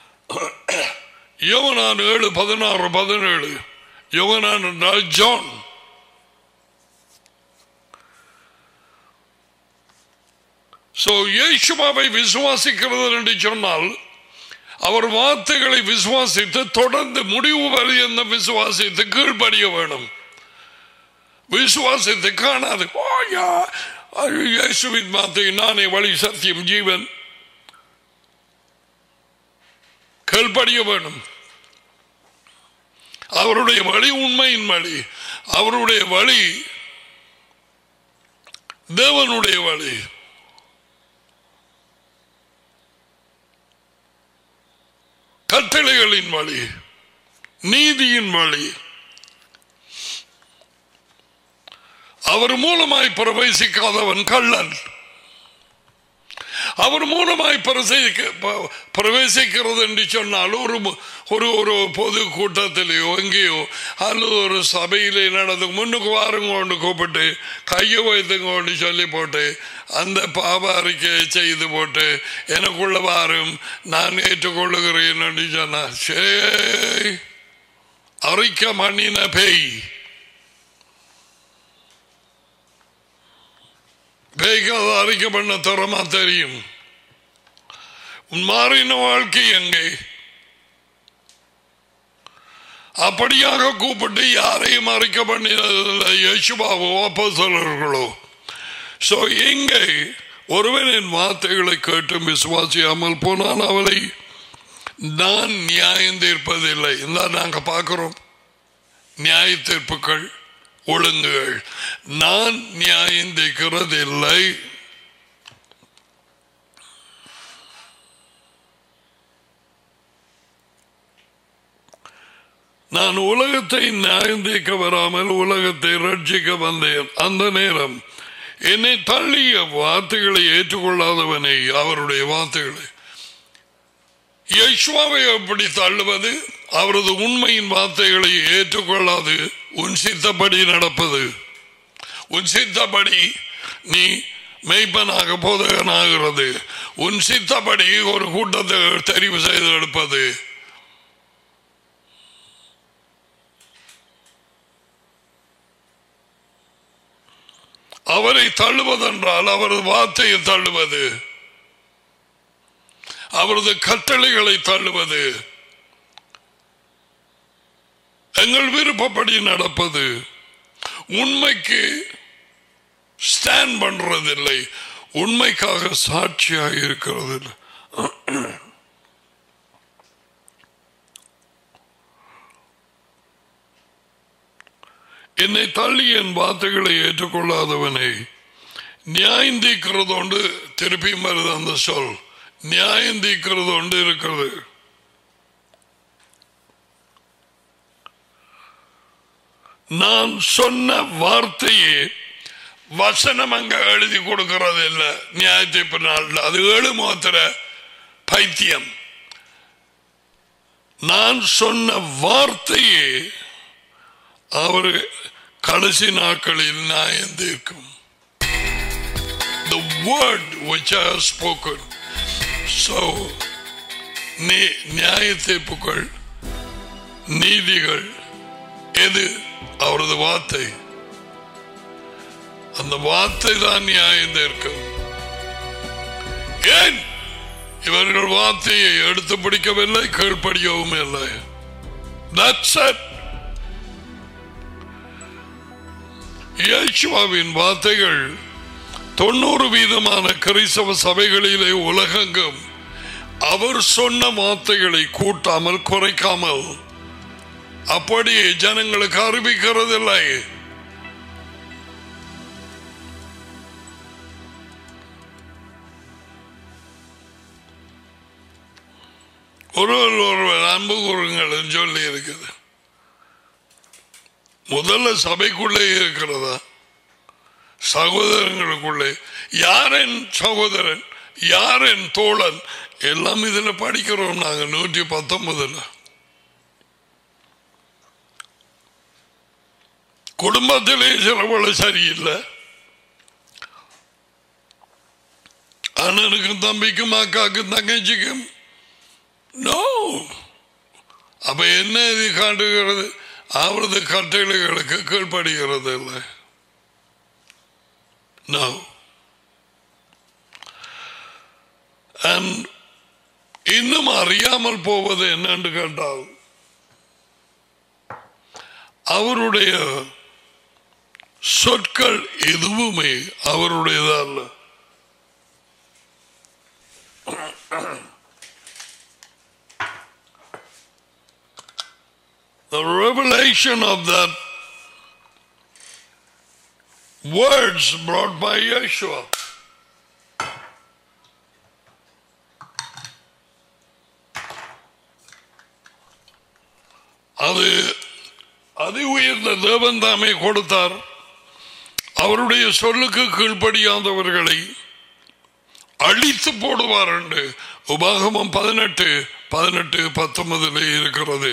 யோவனான் ஏழு பதினாறு பதினேழு யோவனான் என்றால் ஜான் சோ இயேசுவாவை விசுவாசிக்கிறது என்று சொன்னால் அவர் வார்த்தைகளை விசுவாசித்து தொடர்ந்து முடிவு வரை என்ன விசுவாசித்து கீழ்ப்படிய வேணும் விசுவாசத்தை காணாது ஓயா இயேசுவின் வார்த்தை நானே வழி சத்தியம் ஜீவன் கீழ்ப்படிய வேணும் அவருடைய வழி உண்மையின் வழி அவருடைய வழி தேவனுடைய வழி கட்டளைகளின் வழி நீதியின் வழி அவர் மூலமாய் பிரவேசிக்காதவன் கள்ளன் அவர் மூலமாய் பிரவேசிக்க- பிரவேசிக்கிறது என்று சொன்னால் ஒரு ஒரு ஒரு பொது கூட்டத்திலேயோ எங்கேயோ அல்லது ஒரு சபையிலே நடந்து முன்னுக்கு வாருங்கோண்டு கூப்பிட்டு கையை வைத்துங்கோண்டு சொல்லி போட்டு அந்த பாப அறிக்கையை செய்து போட்டு எனக்குள்ள வாரும் நான் ஏற்றுக்கொள்ளுகிறேன் என்று சொன்னா சே அறிக்கை மண்ணின பேய் பேய்க்கு அதை அறிக்கை பண்ண தரமா தெரியும் உன் மாறின வாழ்க்கை எங்கே அப்படியாக கூப்பிட்டு யாரையும் அறிக்கை பண்ணினதில்லை யேசுபாவோ அப்போஸ்தலர்களோ சோ எங்கே ஒருவனின் வார்த்தைகளை கேட்டு விசுவாசியாமல் போனால் அவளை நான் நியாயம் தீர்ப்பதில்லை இந்த நாங்க பார்க்கிறோம் நியாய தீர்ப்புகள் ஒழுங்குகள் நான் நியாயம் தீர்க்கிறதில்லை நான் உலகத்தை நியாயம் தீர்க்க வராமல் உலகத்தை ரட்சிக்க வந்தேன் அந்த நேரம் என்னை தள்ளிய வார்த்தைகளை ஏற்றுக்கொள்ளாதவனை அவருடைய வார்த்தைகளை யஷ்வாவை எப்படி தள்ளுவது அவரது உண்மையின் வார்த்தைகளை ஏற்றுக்கொள்ளாது உன் சித்தப்படி நடப்பது உன் சித்தப்படி நீ மெய்ப்பனாக போதகனாகிறது உன் சித்தப்படி ஒரு கூட்டத்தை தெரிவு செய்து எடுப்பது அவரை தள்ளுவதென்றால் அவரது வார்த்தையை தள்ளுவது அவரது கட்டளைகளை தள்ளுவது எங்கள் விருப்பப்படி நடப்பது உண்மைக்கு ஸ்டாண்ட் பண்றதில்லை உண்மைக்காக சாட்சியாக இருக்கிறது இல்லை. என்னை தள்ளி என் வார்த்தைகளை ஏற்றுக்கொள்ளாதவனை நியாயம் தீக்கிறது உண்டு திருப்பியும் வருது அந்த சொல் நியாயம் தீக்கிறது உண்டு இருக்கிறது நான் சொன்ன வார்த்தையே வசனம் அங்க எழுதி கொடுக்கிறது இல்ல நியாயத்தீர்ப்பு நாளில் அது ஏழு மாத்திர பைத்தியம் நான் சொன்ன வார்த்தையே அவர் கடைசி நாட்களில் நியாயம் தீர்க்கும் the word which I have spoken so நீ நியாய தீர்ப்புகள் நீதிகள் எது அவரது வார்த்தை அந்த வார்த்தை தான் நியாயம் தீர்க்கும் ஏன் இவர்கள் வார்த்தையை எடுத்து பிடிக்கவில்லை கீழ்ப்படியவும் இல்லை That's it. இயேசுவாவின் வார்த்தைகள் தொண்ணூறு வீதமான கிறிஸ்தவ சபைகளிலே உலகெங்கும் அவர் சொன்ன வார்த்தைகளை கூட்டாமல் குறைக்காமல் அப்படியே ஜனங்களுக்கு அறிவிக்கிறதில்லை ஒருவர் ஒருவர் அன்பு கூறுங்கள் சொல்லி இருக்குது முதல்ல சபைக்குள்ளே இருக்கிறதா சகோதரங்களுக்குள்ளே யார் என் சகோதரன் யார் என் தோழன் எல்லாம் இதுல படிக்கிறோம் நாங்க நூற்றி பத்தொன்பதுல குடும்பத்திலே சிலவள சரியில்லை அண்ணனுக்கும் தம்பிக்கும் அக்காக்கும் தங்கச்சிக்கும் நோ அப்ப என்ன இது காட்டுகிறது அவரது கட்டளைகளுக்கு கீழ்ப்படுகிறது இல்லை No. And இன்னும் அறியாமல் போவது என்னன்னு கேட்டால் அவருடைய சொற்கள் எதுவுமே அவருடையதல்ல The revelation of that words brought by Yeshua. அது அதி உயர்ந்த தேவன் தாமே கொடுத்தார் அவருடைய சொல்லுக்கு கீழ்ப்படியாதவர்களை அழித்து போடுவார் என்று உபாகமம் பதினெட்டு பதினெட்டு பத்தொன்பதுல இருக்கிறது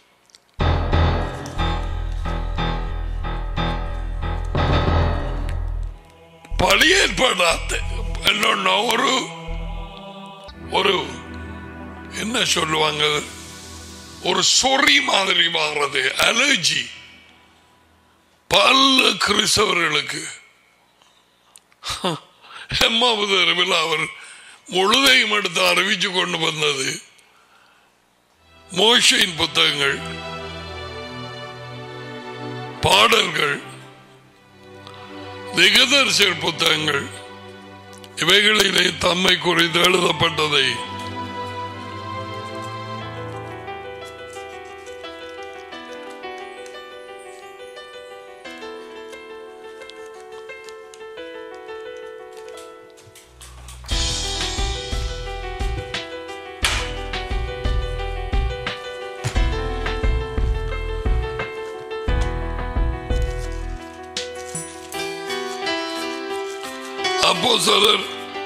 பழி ஏற்படாத இன்னொன்னு ஒரு ஒரு என்ன சொல்லுவாங்க ஒரு சொறி மாதிரி மாறுறது அலர்ஜி பல கிறிஸ்தவர்களுக்கு எம்மாவது அறிவில் அவர் முழுதையும் எடுத்து அறிவிச்சு கொண்டு வந்தது மோஷையின் புத்தகங்கள் பாடல்கள் திகதர்சியல் புத்தகங்கள் இவைகளிலே தம்மை குறித்து எழுதப்பட்டதை அப்போ சிலர்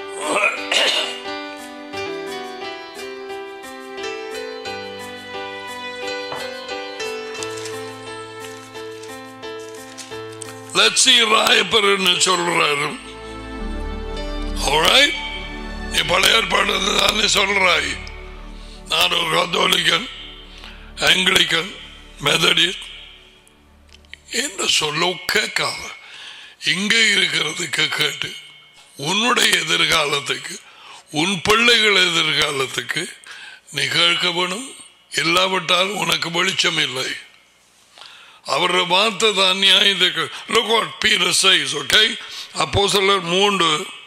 லட்சி ராயப்பர்னு சொல்றாரு Alright? நீ பழைய ஏற்பாடு தானே சொல்றாய் நான் ஒரு கத்தோலிக்கன் ஆங்கிலிக்கன் மெதடிஸ்ட் என்ன சொல்ல கேட்காத இங்கே இருக்கிறதுக்கு கேட்டு உன்னுடைய எதிர்காலத்துக்கு உன் பிள்ளைகள் எதிர்காலத்துக்கு நீ கேட்க வேணும் இல்லாவிட்டால் உனக்கு வெளிச்சம் இல்லை அவருடைய வார்த்தை தான் நியாயத்துக்கு look what Peter says okay அப்போ சிலர் மூன்று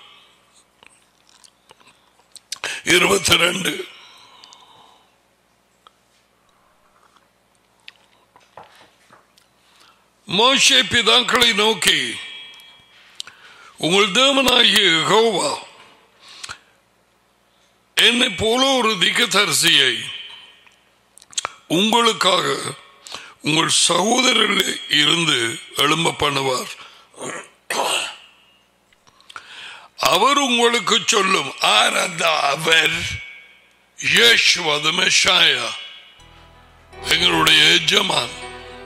இருபத்தி ரெண்டு மோசே பிதாக்களை நோக்கி உங்கள் தேவனாகிய யெகோவா என்னை போல ஒரு திக்கதரிசியை உங்களுக்காக உங்கள் சகோதரரில் இருந்து எழும்ப பண்ணுவார் அவர் உங்களுக்கு சொல்லும் ஆர் அந்த அவர் யேசுவது மெஷாயா எங்களுடைய எஜமான்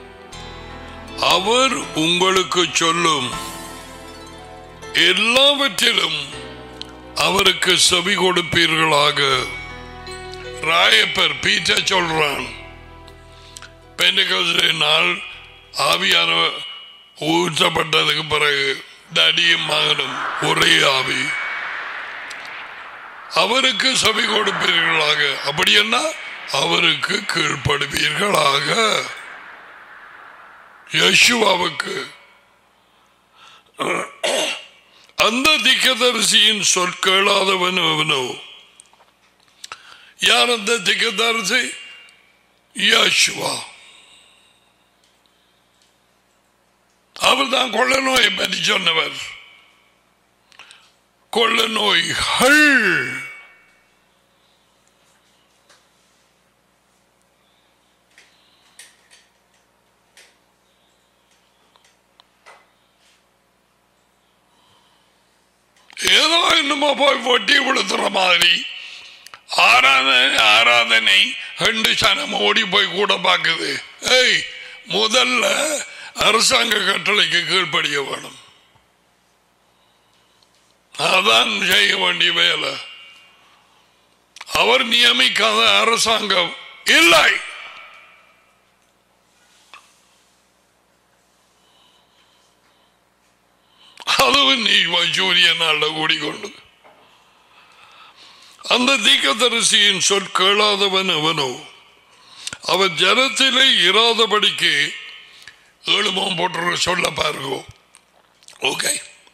அவர் உங்களுக்கு சொல்லும் எல்லாவற்றிலும் அவருக்கு செவி கொடுப்பீர்களாக ராயப்பர் பீட்டர் சொல்றான் பெண்டகோஸ்டே நாள் ஆவியான ஊற்றப்பட்டதுக்கு பிறகு தடியும் மகனும் ஒரே ஆவி அவருக்கு செவி கொடுப்பீர்களாக அப்படி என்ன அவருக்கு கீழ்ப்படுவீர்களாக யசுவாவுக்கு அந்த திக்கதரிசியின் சொல் கேளாதவன் அவனோ யார் அந்த திக்கதரிசி யசுவா அவர் தான் கொள்ள நோயை பற்றி சொன்னவர் கொள்ள நோய்கள் ஏதோ என்னமோ போய் ஒட்டி கொடுத்துற மாதிரி ஆராதனை ஆராதனை ரெண்டு சனம் ஓடி போய் கூட பார்க்குது ஏய் முதல்ல அரசாங்க கட்டளைக்கு கீழ்ப்படிய வேணும் அதான் செய்ய வேண்டிய வேலை அவர் நியமிக்காத அரசாங்கம் இல்லை அதுவும் நீ சூரிய நாளில் கூடிக்கொண்டு அந்த தீக்கதரிசியின் சொல் கேளாதவன் அவனோ அவன் ஜனத்திலே இராதபடிக்கு ஏழுமம் போட்டு சொல்ல பாருங்க ஓகே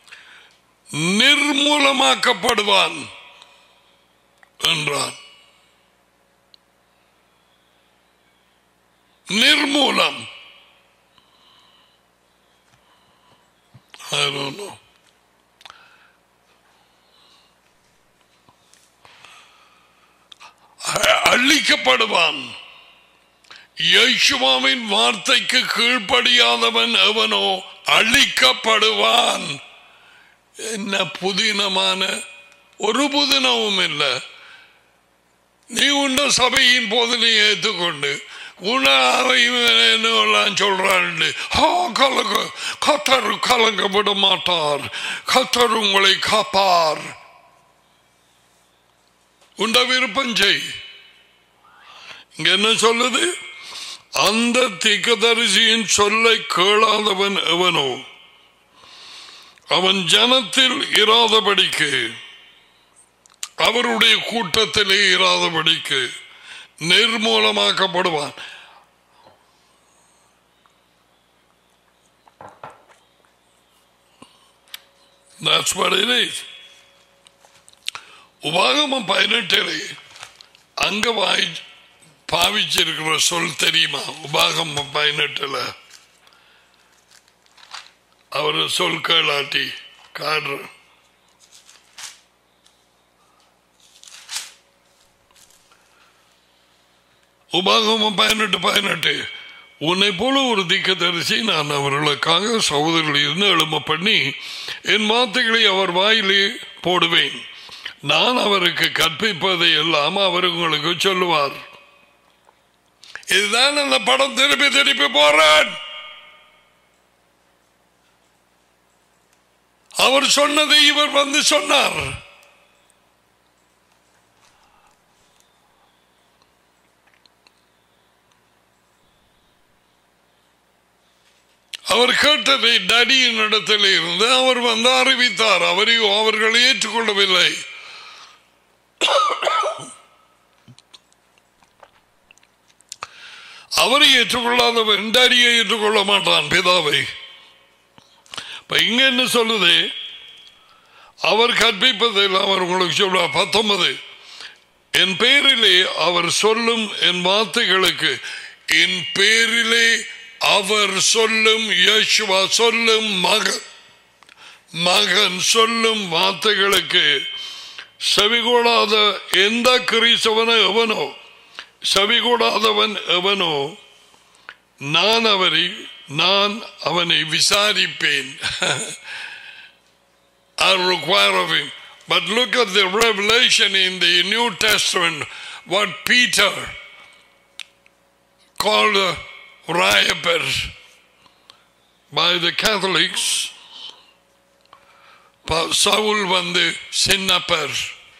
நிர்மூலமாக்கப்படுவான் என்றான் நிர்மூலம் I don't know. அ- அழிக்கப்படுவான் யேசுவாவின் வார்த்தைக்கு கீழ்ப்படியாதவன் எவனோ அழிக்கப்படுவான் என்ன புதினமான ஒரு புதினமும் இல்லை நீ உண்ட சபையின் போது நீ ஏற்றுக்கொண்டு உணவெல்லாம் சொல்றாரு கலங்க கத்தர் கலங்க விட மாட்டார் கத்தர் உங்களை காப்பார் உண்ட விருப்பம் செய் இங்க என்ன சொல்லுது அந்த திக்கதரிசியின் சொல்லை கேளாதவன் எவனோ அவன் ஜனத்தில் இராதபடிக்கு அவருடைய கூட்டத்திலே இராதபடிக்கு நிர்மூலமாக்கப்படுவான் That's what it is. உபாகமம் பதினெட்டிலே அங்க வாய் பாவிச்சிருக்கிற சொல் தெரியுமா உபாகமம் பதினெட்டுல அவர் சொல் கேளாட்டி காடுற உபாகமம் பதினெட்டு பதினெட்டு உன்னை போல ஒரு தீக்கதரிசி நான் அவர்களுக்காக சகோதரர்கள் இருந்து எழும பண்ணி என் வார்த்தைகளை அவர் வாயிலே போடுவேன் நான் அவருக்கு கற்பிப்பதை எல்லாம் அவர் உங்களுக்கு சொல்லுவார் இதுதான் அந்த படம் திருப்பி திருப்பி போறான் அவர் சொன்னதை இவர் வந்து சொன்னார் அவர் கேட்டதை டடியின் இடத்தில் இருந்து அவர் வந்து அறிவித்தார் அவரையும் அவர்கள் ஏற்றுக்கொள்ளவில்லை அவரை ஏற்றுக்கொள்ளாதவன் டேடியை ஏற்றுக்கொள்ள மாட்டான் பிதாவை இப்ப இங்க என்ன சொல்லுது அவர் கற்பிப்பதில் அவர் உங்களுக்கு சொல்றார் பத்தொன்பது என் பேரிலே அவர் சொல்லும் என் வார்த்தைகளுக்கு என் பேரிலே அவர் சொல்லும் யேசுவா சொல்லும் மகன் மகன் சொல்லும் வார்த்தைகளுக்கு செவிகூடாத எந்த கிறிஸ்தவனோ எவனோ செவிகூடாதவன் எவனோ நான் அவரை நான் அவனை விசாரிப்பேன் I'll require of him. But look at the revelation in the New Testament, what Peter called a Rayaper by the Catholics. ப- சவுல் வந்து சின்னப்பர்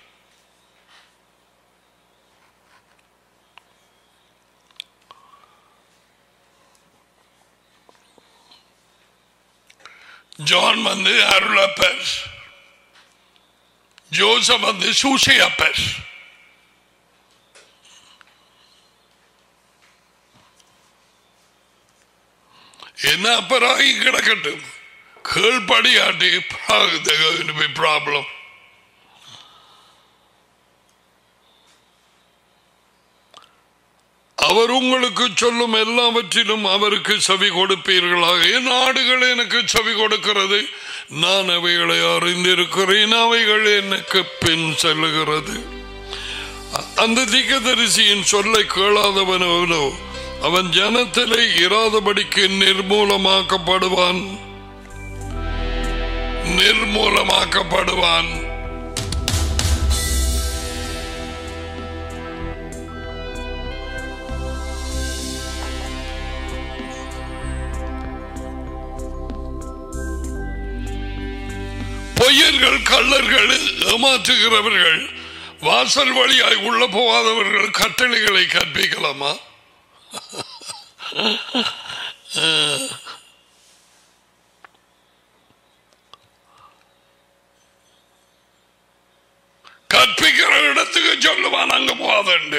ஜான் வந்து அருளப்பர் ஜோசப் வந்து சூசையப்பர் என்ன அப்பராகி கிடக்கட்டும் கீழ்படியாட்டி ப்ராப்ளம் அவர் உங்களுக்கு சொல்லும் எல்லாவற்றிலும் அவருக்கு செவி கொடுப்பீர்களாக என் ஆடுகள் எனக்கு செவி கொடுக்கிறது நான் அவைகளை அறிந்திருக்கிறேன் அவைகள் எனக்கு பின் செல்லுகிறது அந்த திகதரிசியின் சொல்லை கேளாதவனோ அவன் ஜனத்திலே இராதபடிக்கு நிர்மூலமாக்கப்படுவான் நிர்மூலமாக்கப்படுவான் பொய்யர்கள் கள்ளர்கள் ஏமாற்றுகிறவர்கள் வாசல் வழியாய் உள்ள போகாதவர்கள் கட்டளைகளை கற்பிக்கலாமா கற்பிக்கிற இடத்துக்கு சொல்லுவான் அங்க போகாதண்டு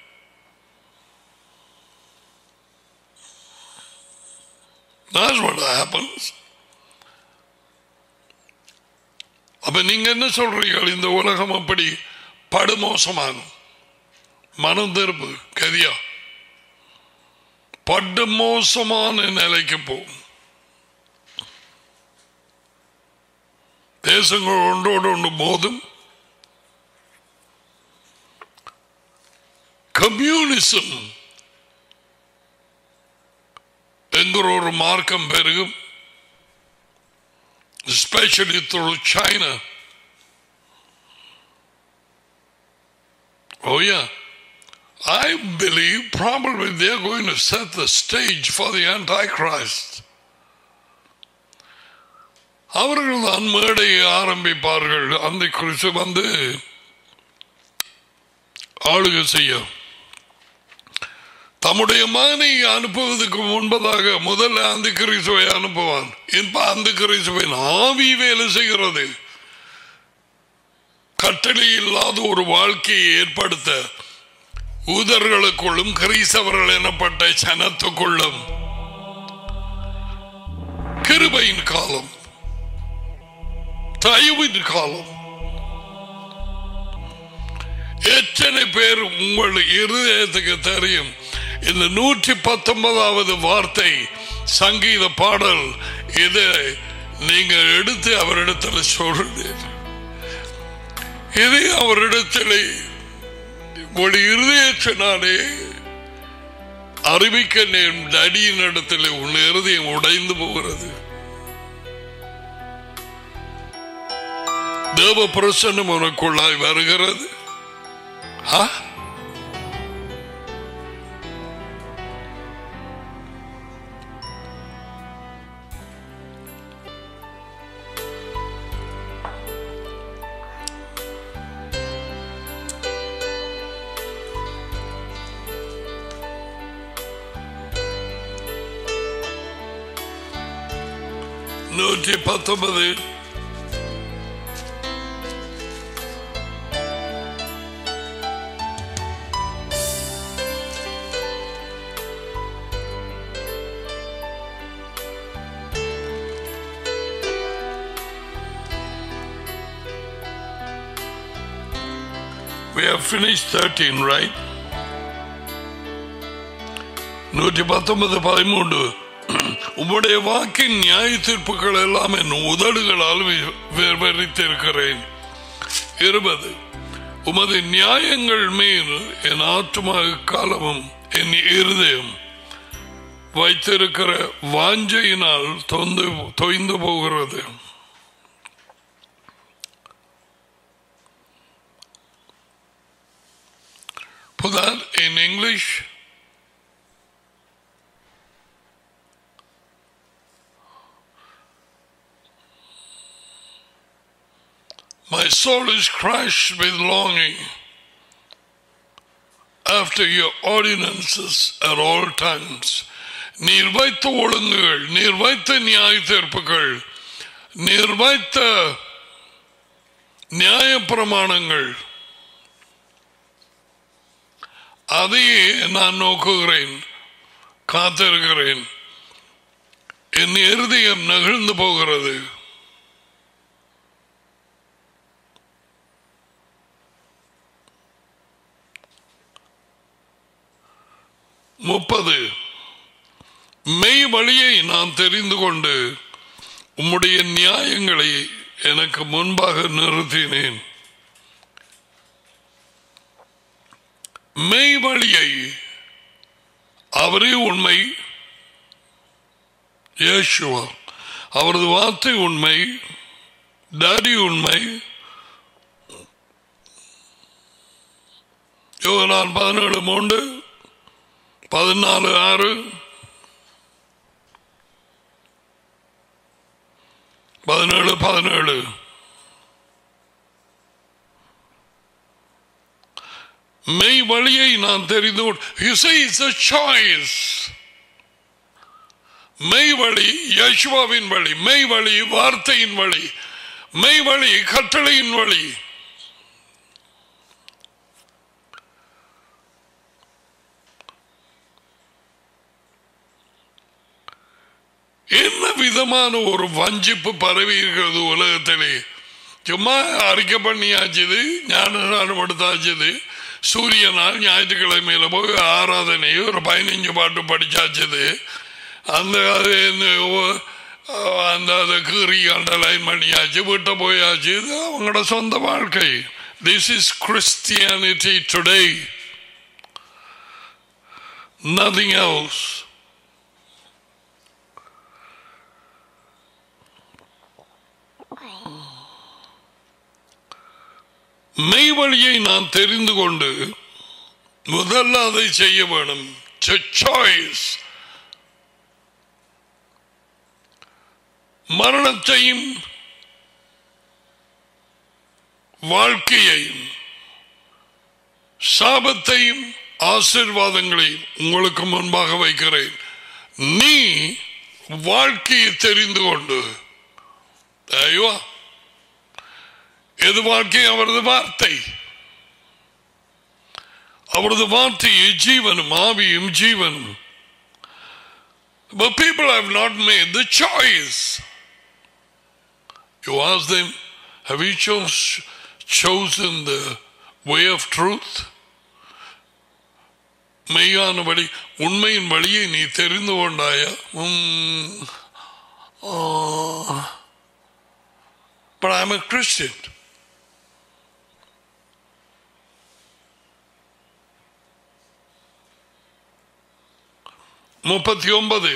That's what happens. அப்ப நீங்க என்ன சொல்றீர்கள் இந்த உலகம் அப்படி படுமோசமான மனம் திருப்பு கதியா படு மோசமான நிலைக்கு போகும் தேசங்கள் ஒன்றோடு ஒன்று மோதும் கம்யூனிசம் என்கிற ஒரு மார்க்கம் பெருகும் especially through China. Oh, yeah. I believe probably they're going to set the stage for the Antichrist. அவர்கள் தான் மேடையை ஆரம்பிப்பார்கள் அந்த குறித்து வந்து ஆளுகை செய்ய தம்முடைய மகனை அனுப்புவதற்கு முன்பதாக முதல்ல அந்த கிறிஸ்துவை அனுப்புவான் இப்ப அந்த கிறிஸ்துவின் ஆவி வேலை செய்கிறது கட்டளை இல்லாத ஒரு வாழ்க்கையை ஏற்படுத்த ஊதர்களுக்குள்ளும் கிறிஸ்தவர்கள் எனப்பட்ட சனத்துக்குள்ளும் கிருபையின் காலம் தயவின் காலம் எத்தனை பேர் உங்கள் இருதயத்துக்கு தெரியும் இந்த நூற்றி பத்தொன்பதாவது வார்த்தை சங்கீத பாடல் இதை நீங்கள் எடுத்து அவரிடத்தில் சொல்றீர் இதை அவரிடத்தில் ஒரு இருதயத்தினாலே அறிவிக்க நேரும் அடியின் இடத்துல உன் இருதயம் உடைந்து போகிறது தேவ பிரசன்னம் உனக்குள்ளாய் வருகிறது ஆ நூற்றி பத்தொன்பது We have finished 13, right? நூற்றி பத்தொன்பது பதிமூன்று உம்முடைய வாக்கின் நியாய தீர்ப்புகள் எல்லாம் என் உதடுகளால் வி- விவரித்திருக்கிறேன் இருபது உமது நியாயங்கள் மேல் என் ஆத்மா காலமும் என் இருதயம் வைத்திருக்கிற வாஞ்சையினால் தொந்து தொய்ந்து போகிறது Put that in English. My soul is crushed with longing after your ordinances at all times. நீர் வைத்த ஒழுங்குகள் நீர் வைத்த நியாய தீர்ப்புகள் நீர் வைத்த நியாய பிரமாணங்கள் அதையே நான் நோக்குகிறேன் காத்திருக்கிறேன் என் இருதயம் நெகிழ்ந்து போகிறது முப்பது மெய் வழியை நான் தெரிந்து கொண்டு உம்முடைய நியாயங்களை எனக்கு முன்பாக நிறுத்தினேன் மெய் வழியை அவரே உண்மை இயேசுவா அவரது வார்த்தை உண்மை டாடி உண்மை யோகனான் பதினேழு மூன்று பதினாலு ஆறு பதினேழு பதினேழு மெய் வழியை நான் தெரிந்து கொண்டு You say it's a choice. மெய் வழி யசுவாவின் வழி மெய் வழி வார்த்தையின் வழி மெய் வழி கட்டளையின் வழி என்ன விதமான ஒரு வஞ்சிப்பு பரவி இருக்கிறது உலகத்திலே சும்மா அறிக்கை பண்ணியாச்சுது ஞானஸ்நானம் எடுத்தாச்சுது சூரிய நாள் ஞாயிற்றுக்கிழமையில போய் ஆராதனை ஒரு பதினஞ்சு பாட்டு படிச்சாச்சுது அந்த அது இந்த ஓ- அந்த அதை கீறி அண்டர்லைன் பண்ணியாச்சு விட்டு போயாச்சு இது அவங்களோட சொந்த வாழ்க்கை this is Christianity today nothing else மெய் வழியை நான் தெரிந்து கொண்டு முதல்ல அதை செய்ய வேணும் சாய்ஸ் மரணத்தையும் வாழ்க்கையையும் சாபத்தையும் ஆசீர்வாதங்களையும் உங்களுக்கு முன்பாக வைக்கிறேன் நீ வாழ்க்கையை தெரிந்து கொண்டு ஐயோ எது வாழ்க்கை அவரது வார்த்தை அவரது வார்த்தையை ஜீவனும் ஆவியும் ஜீவனும் But people have not made the choice. You ask them, have you chose, chosen the way of truth? மெய்யான வழி உண்மையின் வழியை நீ தெரிந்து கொண்டாயா உம், ஆ. But I'm a Christian. முப்பத்தி ஒன்பது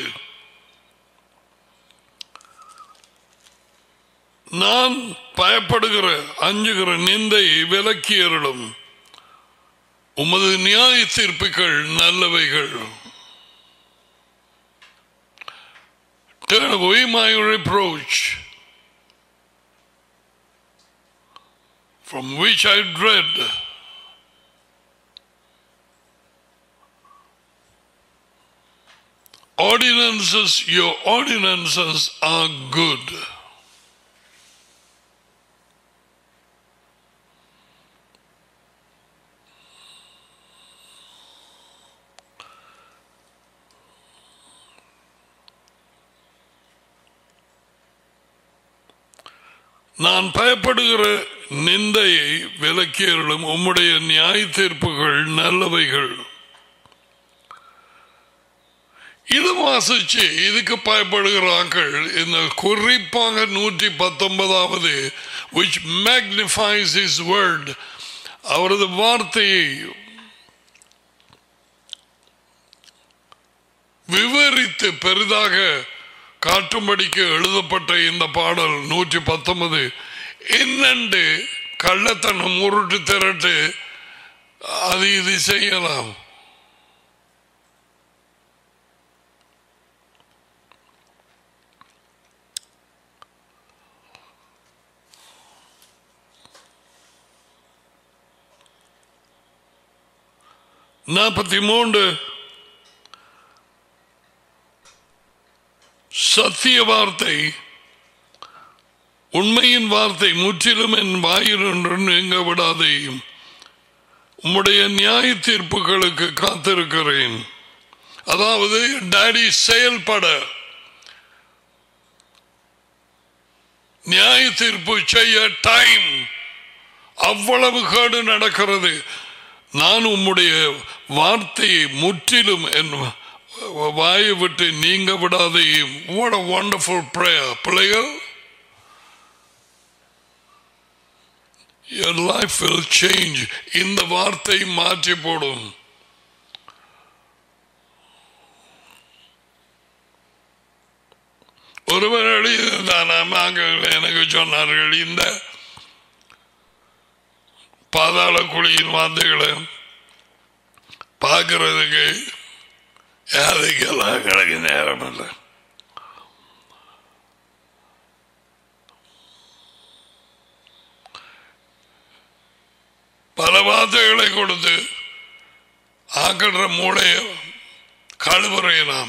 நான் பயப்படுகிற அஞ்சுகிற நிந்தை விலக்கியருளும் உமது நியாய தீர்ப்புகள் நல்லவைகள் Turn away my reproach, from which I dread. Ordinances, your ordinances are good. நான் பயப்படுகிற நிந்தையை விலக்கியர்களும் உம்முடைய நியாய தீர்ப்புகள் நல்லவைகள் இது வாசிச்சு இதுக்கு பயப்படுகிறார்கள் இந்த குறிப்பாக நூற்றி பத்தொன்பதாவது which magnifies his word அவரது வார்த்தையை விவரித்து பெரிதாக காட்டும்படிக்கு எழுதப்பட்ட இந்த பாடல் நூற்றி பத்தொன்பது என்னண்டு கள்ளத்தனம் உருட்டு திரட்டு அது இது செய்யலாம் நாற்பத்தி மூன்று சத்திய வார்த்தை உண்மையின் வார்த்தை முற்றிலும் என் வாயில் என்று நீங்க விடாதையும் உம்முடைய நியாய தீர்ப்புகளுக்கு காத்திருக்கிறேன் அதாவது டாடி செயல்பட நியாய தீர்ப்பு செய்ய டைம் அவ்வளவு கேடு நடக்கிறது நான் உம்முடைய வார்த்தையை முற்றிலும் என் வாயை விட்டு நீங்க விடாதையும் what a wonderful prayer பிள்ளைகள் your life will change இந்த வார்த்தை மாற்றி போடும் ஒருவர் எழுதினாங்க எனக்கு சொன்னார்கள் இந்த பாதாள குழியின் வார்த்தைகளை பார்க்கறதுக்கு யாருக்கெல்லாம் கிடக்கு நேரம் இல்லை பல வார்த்தைகளை கொடுத்து ஆக்கின்ற மூளைய கழுவுறையலாம்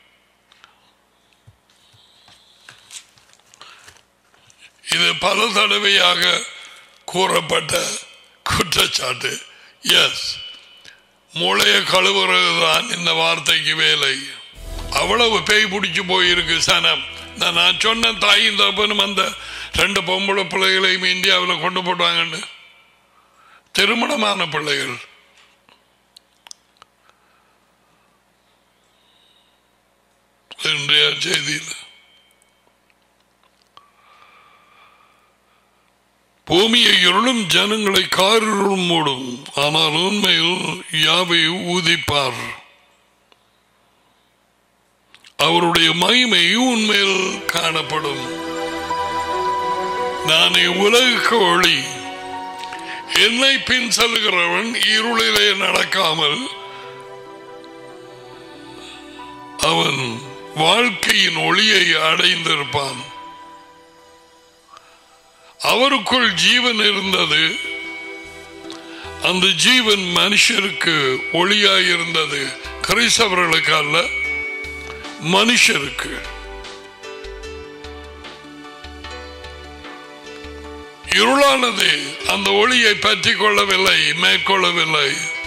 இது பல தடவையாக கூறப்பட்ட குற்றச்சாட்டு எஸ் மூளைய கழுவுறது தான் இந்த வார்த்தைக்கு வேலை அவ்வளவு பேய் பிடிச்சு போயிருக்கு சனம் நான் நான் சொன்ன தாயும் தப்பனும் அந்த ரெண்டு பொம்பளை பிள்ளைகளையும் இந்தியாவில் கொண்டு போட்டாங்கன்னு திருமணமான பிள்ளைகள் இன்றைய செய்தியில் பூமியை இருளும் ஜனங்களை காரிருளும் மூடும் ஆனால் உண்மையில் யாவை ஊதிப்பார் அவருடைய மகிமை உண்மையில் காணப்படும் நானே உலகுக்கு ஒளி என்னை பின் செல்கிறவன் இருளிலே நடக்காமல் அவன் வாழ்க்கையின் ஒளியை அடைந்திருப்பான் அவருக்குள் ஜீவன் இருந்தது அந்த ஜீவன் மனுஷருக்கு ஒளியாய் இருந்தது கிறிஸ்தவர்களுக்கு அல்ல மனுஷருக்கு இருளானது அந்த ஒளியை பற்றி கொள்ளவில்லை மேற்கொள்ளவில்லை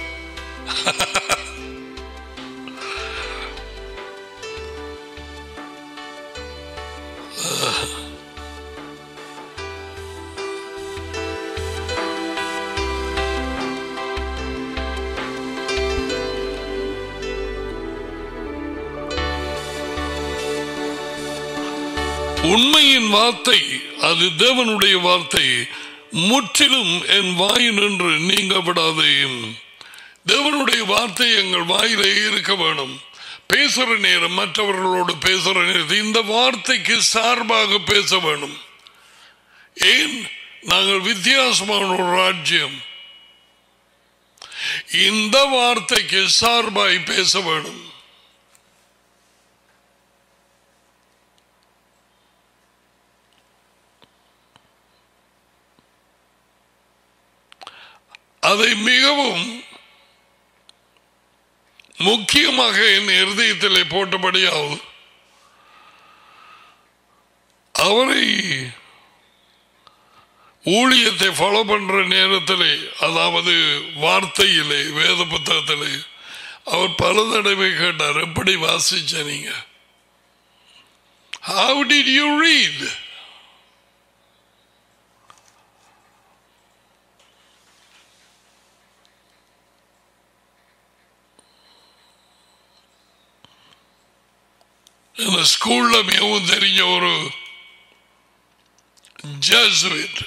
உண்மையின் வார்த்தை அது தேவனுடைய வார்த்தை முற்றிலும் என் வாய் நின்று நீங்க விடாதையும் தேவனுடைய வார்த்தை எங்கள் வாயிலே இருக்க வேணும் பேசுற நேரம் மற்றவர்களோடு பேசுற நேரத்தில் இந்த வார்த்தைக்கு சார்பாக பேச வேணும் ஏன் நாங்கள் வித்தியாசமான ஒரு ராஜ்யம் இந்த வார்த்தைக்கு சார்பாய் பேச வேணும் அதை மிகவும் முக்கியமாக என் இருதயத்திலே போட்டபடியாவது அவரை ஊழியத்தை ஃபாலோ பண்ற நேரத்திலே அதாவது வார்த்தையிலே வேத புத்தகத்திலே அவர் பல தடவை கேட்டார் எப்படி வாசிச்ச நீங்க How did you read? ஸ்கூல்ல மிகவும் தெரிஞ்ச ஒரு ஜஸ்விட்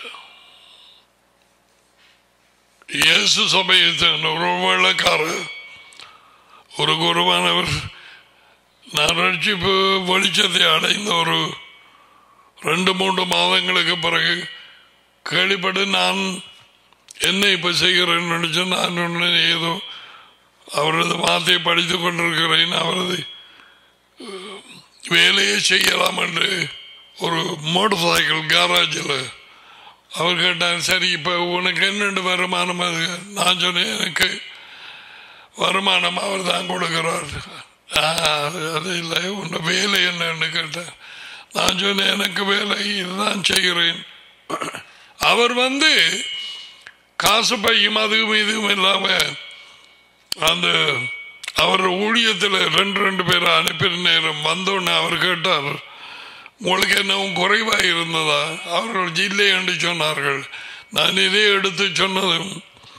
இயேசு சமயத்தின் ஒரு வெள்ளக்காரர் ஒரு குருவானவர் நான் ரட்சிப்பு வெளிச்சத்தை அடைந்த ஒரு ரெண்டு மூன்று மாதங்களுக்கு பிறகு கேள்விப்பட்டு நான் என்ன இப்போ செய்கிறேன்னு நினைச்சு நான் ஒன்று ஏதோ அவரது வார்த்தையை படித்து கொண்டிருக்கிறேன் அவரது அஹ், வேலையை செய்யலாம் என்று ஒரு மோட்டர் சைக்கிள் கேரேஜில் அவர் கேட்டார் சரி இப்போ உனக்கு என்னென்று வருமானம் அது நான் சொன்னேன் எனக்கு வருமானம் அவர் தான் கொடுக்கிறார் "ஆ, அது- அது இல்லை உன்னை வேலை என்னன்னு கேட்டேன் நான் சொன்னேன் எனக்கு வேலை இதுதான் செய்கிறேன் அவர் வந்து காசு பையும் அதுவும் இதுவும் இல்லாம அந்த அவர் ஊழியத்தில் ரெண்டு ரெண்டு பேரை அனுப்பின நேரம் வந்தோடனே அவர் கேட்டார் உங்களுக்கு என்னவும் குறைவாக இருந்ததா அவர்கள் இல்லை என்று சொன்னார்கள் நான் இதை எடுத்து சொன்னதும்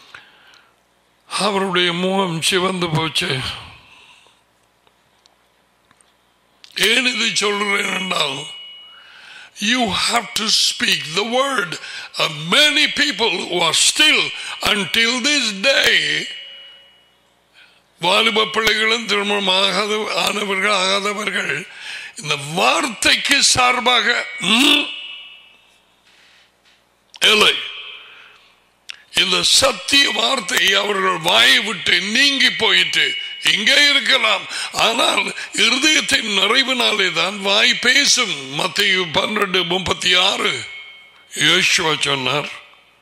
அவருடைய முகம் சிவந்து போச்சு ஏன் இது சொல்றேன் என்றால் you have to speak the word of many people who are still until this day வாலிப பிள்ளைகளும் திருமணம் ஆகாத ஆனவர்கள் ஆகாதவர்கள் இந்த வார்த்தைக்கு சார்பாக ம், இல்லை இந்த சத்திய வார்த்தை அவர்கள் வாயை விட்டு நீங்கி போயிட்டு இங்கே இருக்கலாம் ஆனால் இருதயத்தின் நிறைவினாலே தான் வாய் பேசும் மத்திய பன்னிரண்டு முப்பத்தி ஆறு யோசுவா சொன்னார்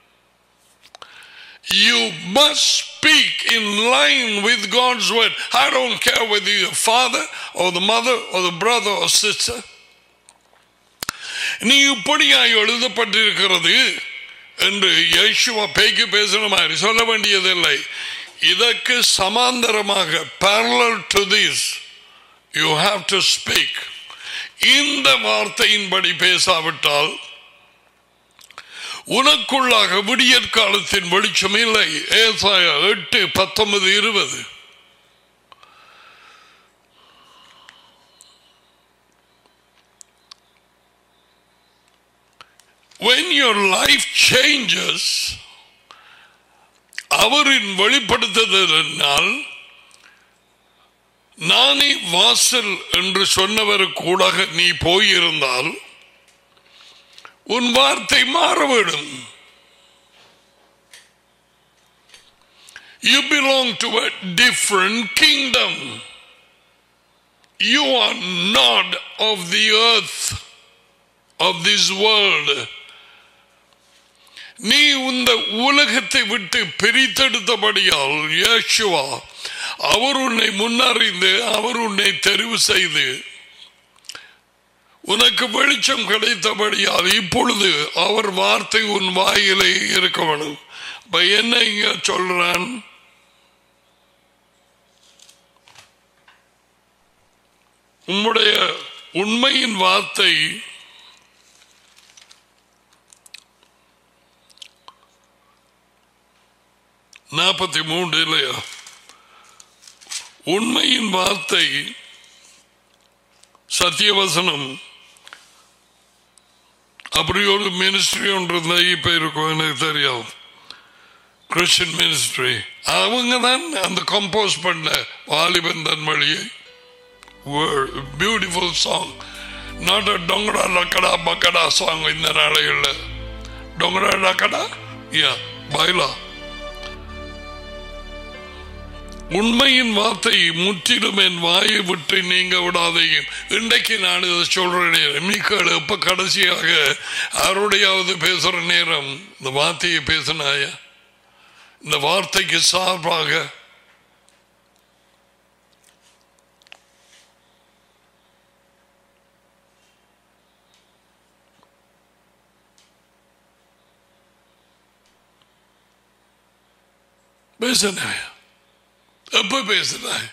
You must speak in line with God's word. I don't care whether you're a father or the mother or the brother or sister. நீ இப்படியாய் எழுதப்பட்டிருக்கிறது என்று யேசுவா பேய்க்கு பேசின மாதிரி சொல்ல வேண்டியதில்லை இதற்கு சமாந்தரமாக parallel to this you have to speak இந்த வார்த்தையின்படி பேசாவிட்டால் உனக்குள்ளாக விடியற் காலத்தின் வெளிச்சம் இல்லை ஏசாயா எட்டு பத்தொன்பது இருபது when your life changes அவரின் வெளிப்படுத்துதலினால் நானே வாசல் என்று சொன்னவர் கூட நீ போயிருந்தால் உன் வார்த்தை மாறவிடும் You belong to a different kingdom. You are not of the earth, of this world. நீ இந்த உலகத்தை விட்டு பிரித்தெடுத்தபடியால் இயேசுவா அவர் உன்னை முன்னறிந்து அவர் உன்னை தெரிவு செய்து உனக்கு வெளிச்சம் கிடைத்தபடியால் இப்பொழுது அவர் வார்த்தை உன் வாயிலே இருக்க வேணும் இப்ப என்ன இங்க சொல்றான் உம்முடைய உண்மையின் வார்த்தை நாற்பத்தி மூன்று இல்லையா உண்மையின் வார்த்தை சத்தியவசனம் அப்படி ஒரு மினிஸ்ட்ரி ஒன்று இருந்தா இப்ப இருக்கும் எனக்கு தெரியும் கிறிஸ்டின் மினிஸ்ட்ரி அவங்க தான் அந்த கம்போஸ் பண்ண வாலிபன் தன் வழியை பியூட்டிஃபுல் சாங் நாட் டொங்கடா லக்கடா பக்கடா சாங் இந்த நாளைகளில் டொங்கடா லக்கடா யா பைலா உண்மையின் வார்த்தை முற்றிலும் என் வாயை விட்டு நீங்க விடாதையும் இன்றைக்கு நான் இதை சொல்ற நேரம் மீக்கள் எப்ப கடைசியாக யாரோடையாவது பேசுற நேரம் இந்த வார்த்தையை பேசினாயா இந்த வார்த்தைக்கு சார்பாக பேசினாயா எப்ப பேசினாய்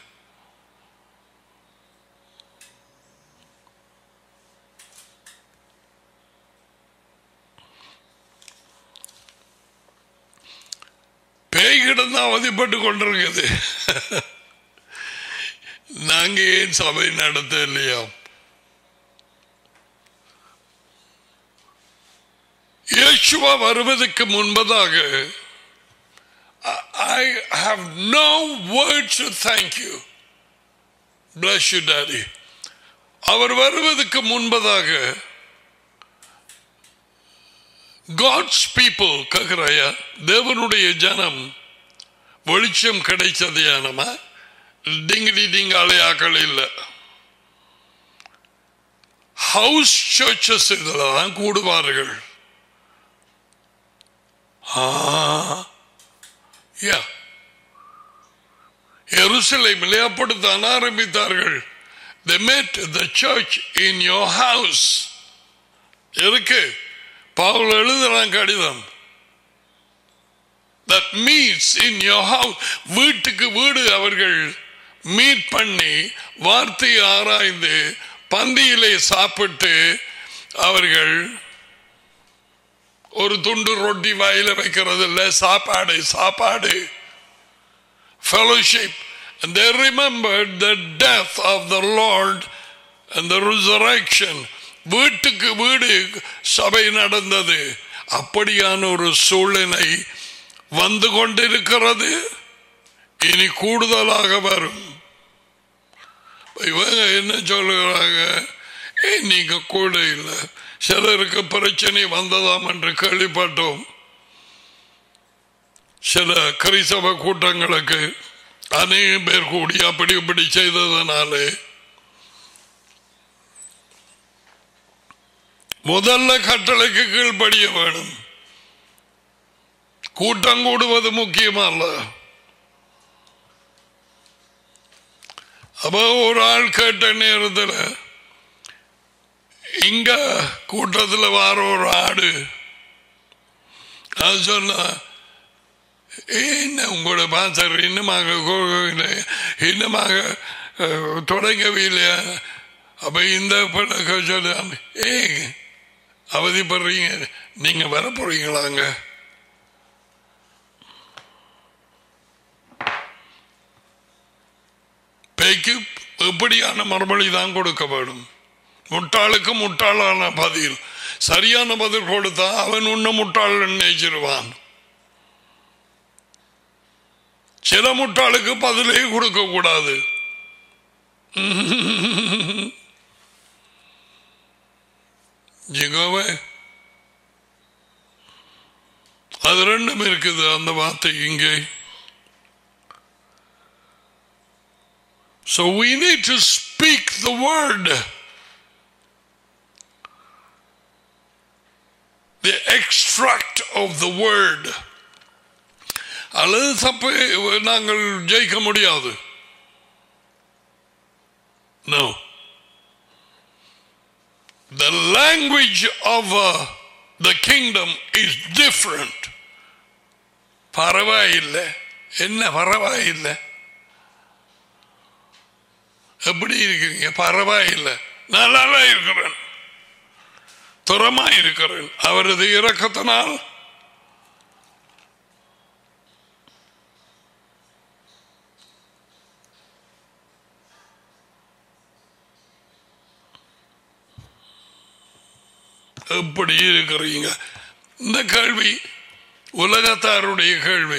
பேய்கிடம் தான் அவதிப்பட்டு கொண்டிருக்குது நாங்க ஏன் சபை நடத்த இல்லையா யேசுவா வருவதற்கு முன்பதாக I have no words to thank you. Bless you, Daddy. அவர் வருவதற்கு முன்பதாக காட்ஸ் பீப்புள் கேட்கிறாயா தேவனுடைய ஜனம் வெளிச்சம் கிடைச்சது யானமா டிங்கிடி டிங்காலையாக்கள் இல்லை ஹவுஸ் சர்ச்சஸ் இதில் தான் கூடுவார்கள் யா எருசலேமிலே அப்படித்தான் ஆரம்பித்தார்கள் they met the church in your house இருக்கு பவுல் எழுதுறான் கடிதம் that meets in your house வீட்டுக்கு வீடு அவர்கள் மீட் பண்ணி வார்த்தையை ஆராய்ந்து பந்தியிலே சாப்பிட்டு அவர்கள் ஒரு துண்டு ரொட்டி வாயில வைக்கிறது இல்லை சாப்பாடு சாப்பாடு fellowship and they remembered the death of the Lord and the resurrection வீட்டுக்கு வீடு சபை நடந்தது அப்படியான ஒரு சூழ்நிலை வந்து கொண்டிருக்கிறது இனி கூடுதலாக வரும் இவங்க என்ன சொல்லுகிறாங்க ஏ நீங்க கூட இல்லை சிலருக்கு பிரச்சனை வந்ததாம் என்று கேள்விப்பட்டோம் சில கிறிஸ்தவ கூட்டங்களுக்கு அநேகம் பேர் கூடி அப்படி இப்படி செய்ததனாலே முதல்ல கட்டளைக்கு கீழ்ப்படிய வேணும் கூட்டம் கூடுவது முக்கியமல்ல அப்ப ஒரு ஆள் கேட்ட நேரத்தில் இங்க கூட்டத்தில் வார ஒரு ஆடு அது சொன்ன என்ன உங்களோட பாசர் இன்னமாக இன்னமாக தொடங்கவே இல்லையா அப்ப இந்த பிள்ளை சொல்ல ஏ அவதிப்படுறீங்க நீங்க வர போறீங்களாங்க பேய்க்கு எப்படியான மறுமொழி தான் கொடுக்க வேண்டும் முட்டாளுக்கு முட்டாளான பதில் சரியான பதில் கொடுத்தா அவன் உன்ன முட்டாள் நினைச்சிருவான் சில முட்டாளுக்கு பதிலே கொடுக்க கூடாது ஜிகோவே அது ரெண்டும் இருக்குது அந்த வார்த்தை இங்கே So we need to speak the word. The extract of the word. அல்லது தப்பு நாங்கள் ஜெயிக்க முடியாது No. The language of uh, the kingdom is different. பரவாயில்லை என்ன பரவாயில்லை எப்படி இருக்கிறீங்க பரவாயில்லை நல்லா இருக்கிறேன் துறமா இருக்கிறேன் அவரது இறக்கத்தினால் எப்படி இருக்கிறீங்க இந்த கேள்வி உலகத்தாருடைய கேள்வி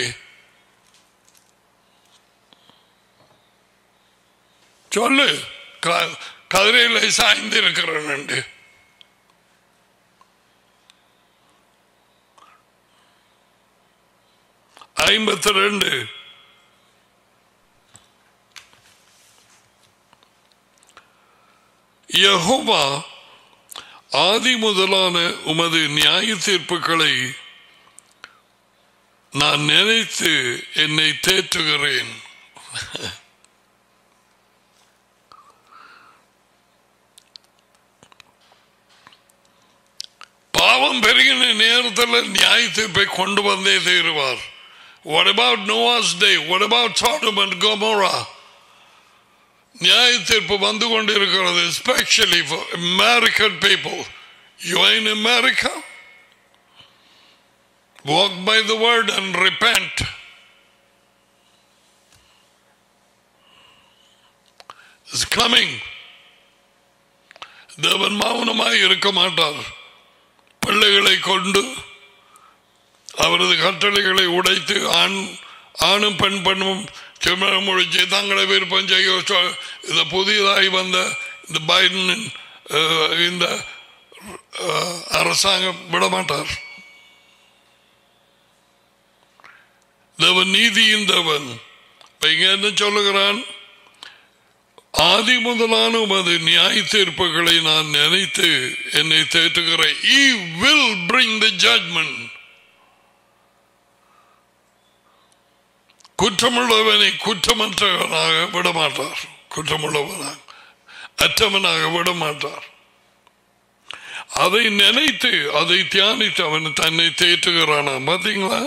சொல்லு கதிரையில் சாய்ந்து இருக்கிறேன் ஐம்பத்தி ரெண்டு யகோவா ஆதி முதலான உமது நியாய தீர்ப்புகளை நான் நினைத்து என்னை தேற்றுகிறேன் பாவம் பெருகின நேரத்தில் நியாய தீர்ப்பை கொண்டு வந்தே தீருவார் What about Noah's day? What about Sodom and Gomorrah? நியாய தீர்ப்பு வந்து கொண்டிருக்கிறது especially for American people. You are in America? Walk by the word and repent. It's coming. தேவன் மௌனமாய் இருக்க மாட்டார் பிள்ளைகளை கொண்டு அவரது கட்டளைகளை உடைத்து ஆண் ஆணும் பெண் பெண்ணும் திருமணம் முடிச்சு தங்களை விருப்பம் செய்ய சொ- இந்த புதியதாய் வந்த இந்த பைடன் அஹ், இந்த அஹ், அரசாங்கம் விடமாட்டார் தேவன் நீதியின் தேவன் இப்ப இங்க என்ன சொல்லுகிறான் ஆதி முதலான உமது நியாய தீர்ப்புகளை நான் நினைத்து என்னை தேற்றுகிறேன் He will bring the judgment குற்றமுள்ளவனை குற்றமற்றவனாக விடமாட்டார் குற்றமுள்ளவனாக அற்றவனாக விடமாட்டார் அதை நினைத்து அதை தியானித்து அவன் தன்னை தேற்றுகிறானா பாத்தீங்களா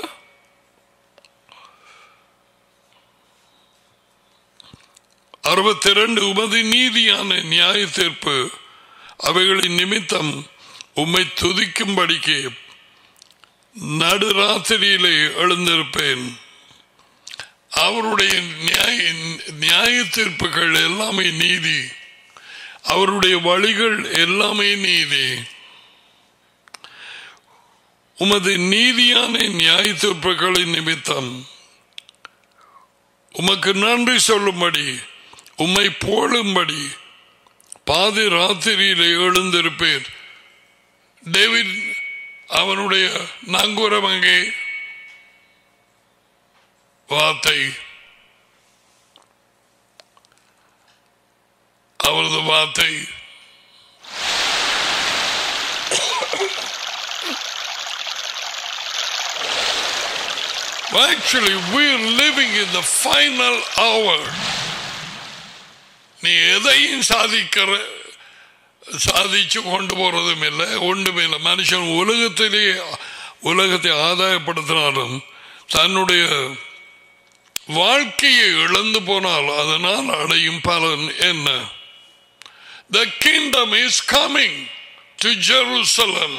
அறுபத்தி இரண்டு உமது நீதியான நியாய தீர்ப்பு அவைகளின் நிமித்தம் உம்மை துதிக்கும்படிக்கு நடுராத்திரியிலே எழுந்திருப்பேன் அவருடைய நியாய நியாய தீர்ப்புகள் எல்லாமே நீதி அவருடைய வழிகள் எல்லாமே நீதி உமது நீதியான நியாய தீர்ப்புகளின் நிமித்தம் உமக்கு நன்றி சொல்லும்படி உம்மை போடும்படி பாதி ராத்திரியிலே எழுந்திருப்பேன் டேவிட் அவனுடைய நங்கூரம் அங்கே வார்த்தை அவரது வார்த்தை Actually, we're living in the final hour. நீ எதையும் சாதிக்கிற சாதிச்சு கொண்டு போறதும் இல்லை ஒன்றுமே இல்லை மனுஷன் உலகத்திலேயே உலகத்தை ஆதாயப்படுத்தினாலும் தன்னுடைய வாழ்க்கையை இழந்து போனால் அதனால் அடையும் பலன் என்ன The kingdom is coming to Jerusalem.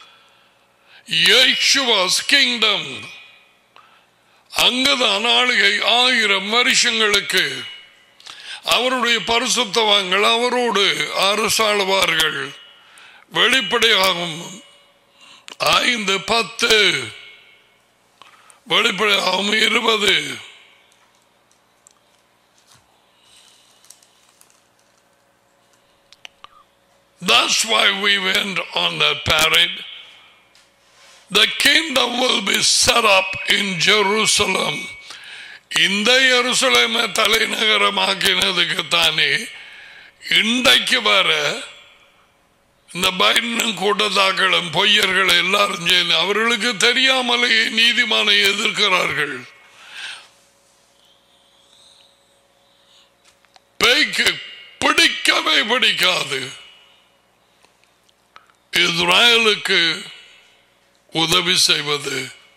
Yeshua's kingdom. அங்குதான் ஆளுகை ஆயிரம் வருஷங்களுக்கு அவருடைய பரிசுத்தவான்கள் அவரோடு அரசாளுவார்கள் வெளிப்படையாகும் ஐந்து பத்து வெளிப்படையாகும் இருபது That's why we went on that parade. The kingdom will be set up in Jerusalem. இந்த எருசலேமை தலைநகரமாக்கினதுக்கு தானே இன்றைக்கு வர இந்த பைடனும் கூட்டத்தாக்களும் பொய்யர்கள் எல்லாரும் சேர்ந்து அவர்களுக்கு தெரியாமலேயே நீதிமானை எதிர்க்கிறார்கள் பேய்க்கு பிடிக்கவே பிடிக்காது இஸ்ராயலுக்கு உதவி செய்வது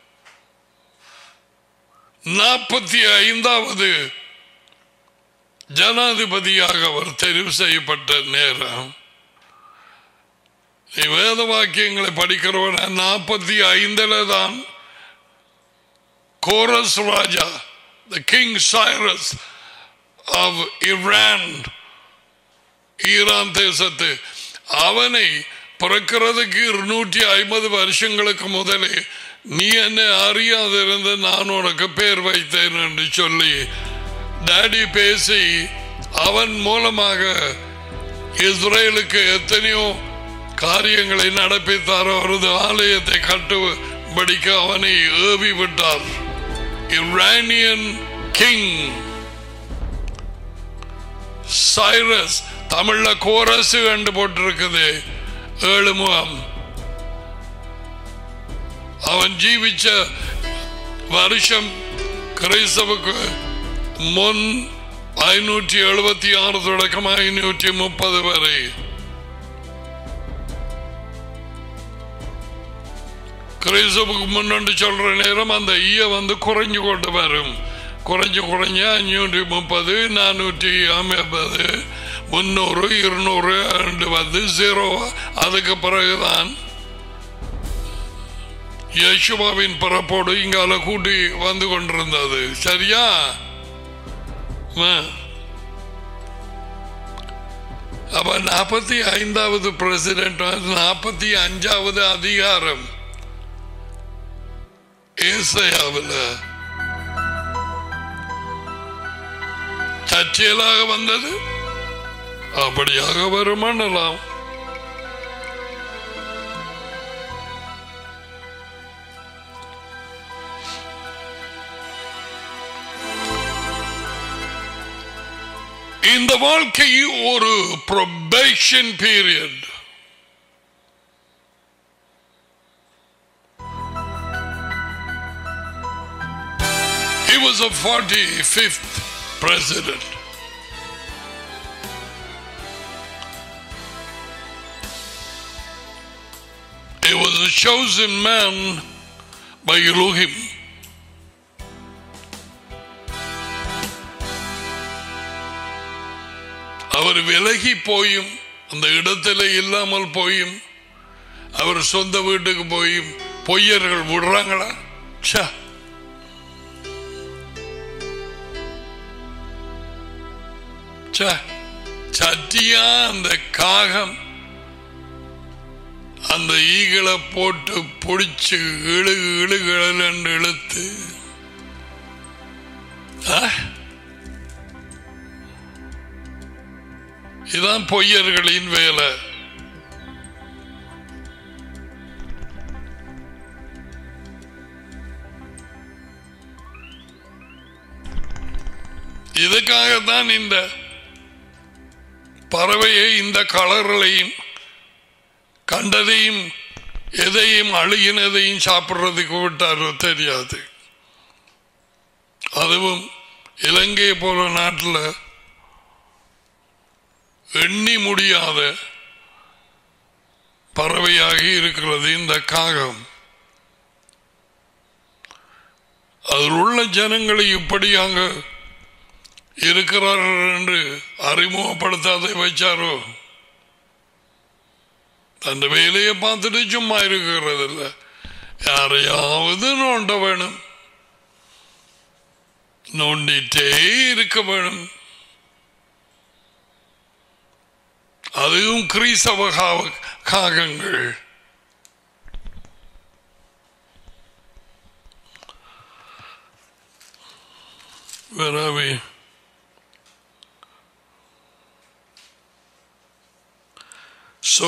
நாற்பத்தி ஐந்தாவது ஜனாதிபதியாக அவர் தெரிவு செய்யப்பட்ட நேரம் நீ வேத வாக்கியங்களை படிக்கிறவன் நாற்பத்தி ஐந்துல தான் கோரஸ் ராஜா the king Cyrus of Iran Iran தேசத்து அவனை பிறக்கிறதுக்கு இருநூற்றி ஐம்பது வருஷங்களுக்கு முதலே நீ என்ன அறியாதிருந்த நான் உனக்கு பேர் வைத்தேன் என்று சொல்லி டாடி பேசி அவன் மூலமாக இஸ்ரேலுக்கு எத்தனையோ காரியங்களை நடப்பித்தார் அவரது ஆலயத்தை கட்டுபடிக்கு அவனை ஏவி விட்டார் இரானியன் கிங் சைரஸ் தமிழ்ல கோரசு கண்டு போட்டிருக்குது ஏழு முகம் அவன் ஜீவிச்ச வருஷம் கிறிஸ்தவுக்கு முன் ஐநூற்றி எழுபத்தி ஆறு தொடக்கம் ஐநூற்றி முப்பது வரை கிறிஸ்தவுக்கு முன்னோண்டு சொல்ற நேரம் அந்த ஈய வந்து குறைஞ்சு கொண்டு வரும் குறைஞ்சு குறைஞ்சு அஞ்சூற்றி முப்பது நானூற்றி ஐம்பது முந்நூறு இருநூறு ரெண்டு வந்து ஜீரோ அதுக்கு பிறகுதான் யேசுவாவின் பிறப்போடு இங்கால கூட்டி வந்து கொண்டிருந்தது சரியா ஆ. அப்ப நாற்பத்தி ஐந்தாவது பிரசிடென்ட் நாற்பத்தி அஞ்சாவது அதிகாரம் ஏசையாவில் தற்செயலாக வந்தது அப்படியாக வருமானலாம் இந்த வாழ்க்கை ஒரு probation period He was a 45th president. He was a chosen man by Elohim. அவர் விலகி போயும் அந்த இடத்துல இல்லாமல் போயும் அவர் சொந்த வீட்டுக்கு போயும் பொய்யர்கள் விடுறாங்களா ச்சே ச்சே, சட்டியா அந்த காகம் அந்த ஈகளை போட்டு பிடிச்சு இழு இழுகள் என்று இழுத்து ஆ? இதான் பொய்யர்களின் வேலை இதுக்காகத்தான் இந்த பறவையை இந்த கலர்களையும் கண்டதையும் எதையும் அழுகினதையும் சாப்பிடுறதுக்கு விட்டாரோ தெரியாது அதுவும் இலங்கை போல நாட்டில் எண்ணி முடியாத பறவையாகி இருக்கிறது இந்த காகம் அதில் உள்ள ஜனங்களை இப்படியாக இருக்கிறார்கள் என்று அறிமுகப்படுத்தாத வச்சாரோ அந்த வேலையை பார்த்துட்டு சும்மா இருக்கிறது இல்ல யாரையாவது நோண்ட வேணும் நோண்டிட்டே இருக்க வேணும் அதுவும் கிறிஸ்தவ கா- காகங்கள் Where are we? So,